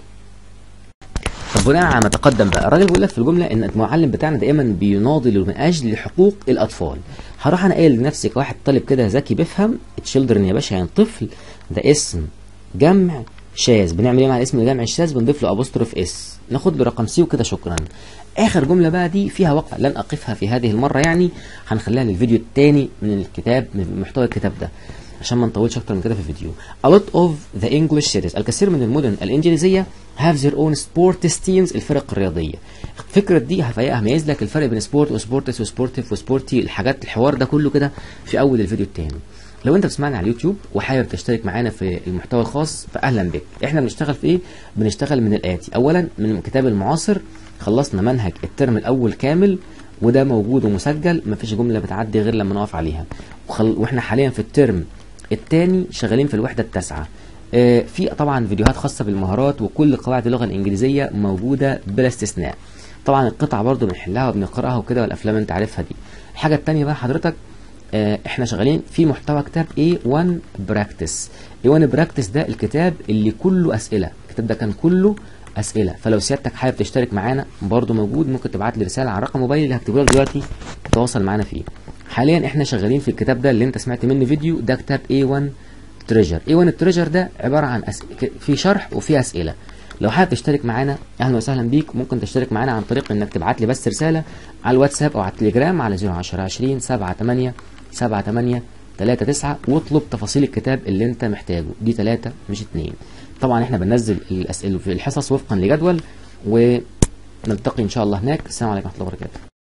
طب بناء على ما تقدم بقى الراجل بيقول لك في الجمله ان المعلم بتاعنا دائما بيناضل من اجل حقوق الاطفال هروح انا قايل لنفسي كواحد طالب كده ذكي بيفهم تشيلدرن يا باشا يعني طفل ده اسم جمع شاذ بنعمل ايه مع الاسم الجمع الشاذ بنضيف له ابوستروف اس ناخد له رقم سي وكده شكرا اخر جمله بقى دي فيها وقفه لن اقفها في هذه المره يعني هنخليها للفيديو الثاني من الكتاب من محتوى الكتاب ده عشان ما نطولش اكتر من كده في الفيديو a lot of the English cities الكثير من المدن الانجليزيه have their own sports teams الفرق الرياضيه الفكره دي هميز لك الفرق بين سبورت وسبورتس وسبورتيف وسبورتي الحاجات الحوار ده كله كده في اول الفيديو الثاني لو انت بتسمعني على اليوتيوب وحابب تشترك معانا في المحتوى الخاص فاهلا بك احنا بنشتغل في ايه بنشتغل من الاتي اولا من الكتاب المعاصر خلصنا منهج الترم الاول كامل وده موجود ومسجل مفيش جمله بتعدي غير لما نقف عليها وخل... واحنا حاليا في الترم الثاني شغالين في الوحده التاسعه آه في طبعا فيديوهات خاصه بالمهارات وكل قواعد اللغه الانجليزيه موجوده بلا استثناء طبعا القطع برضو بنحلها وبنقراها وكده والافلام انت عارفها دي الحاجه الثانيه بقى حضرتك آه احنا شغالين في محتوى كتاب A1 براكتس A1 براكتس ده الكتاب اللي كله اسئله الكتاب ده كان كله اسئله فلو سيادتك حابب تشترك معانا برضو موجود ممكن تبعت لي رساله على رقم موبايلي اللي هكتبه لك دلوقتي تتواصل معانا فيه حاليا احنا شغالين في الكتاب ده اللي انت سمعت منه فيديو ده كتاب A1 تريجر A1 تريجر ده عباره عن أس... في شرح وفي اسئله لو حابب تشترك معانا اهلا وسهلا بيك ممكن تشترك معانا عن طريق انك تبعت لي بس رساله على الواتساب او على التليجرام على 010 20 78 78 39 واطلب تفاصيل الكتاب اللي انت محتاجه دي 3 مش 2 طبعا احنا بننزل الاسئله في الحصص وفقا لجدول ونلتقي ان شاء الله هناك السلام عليكم ورحمه الله وبركاته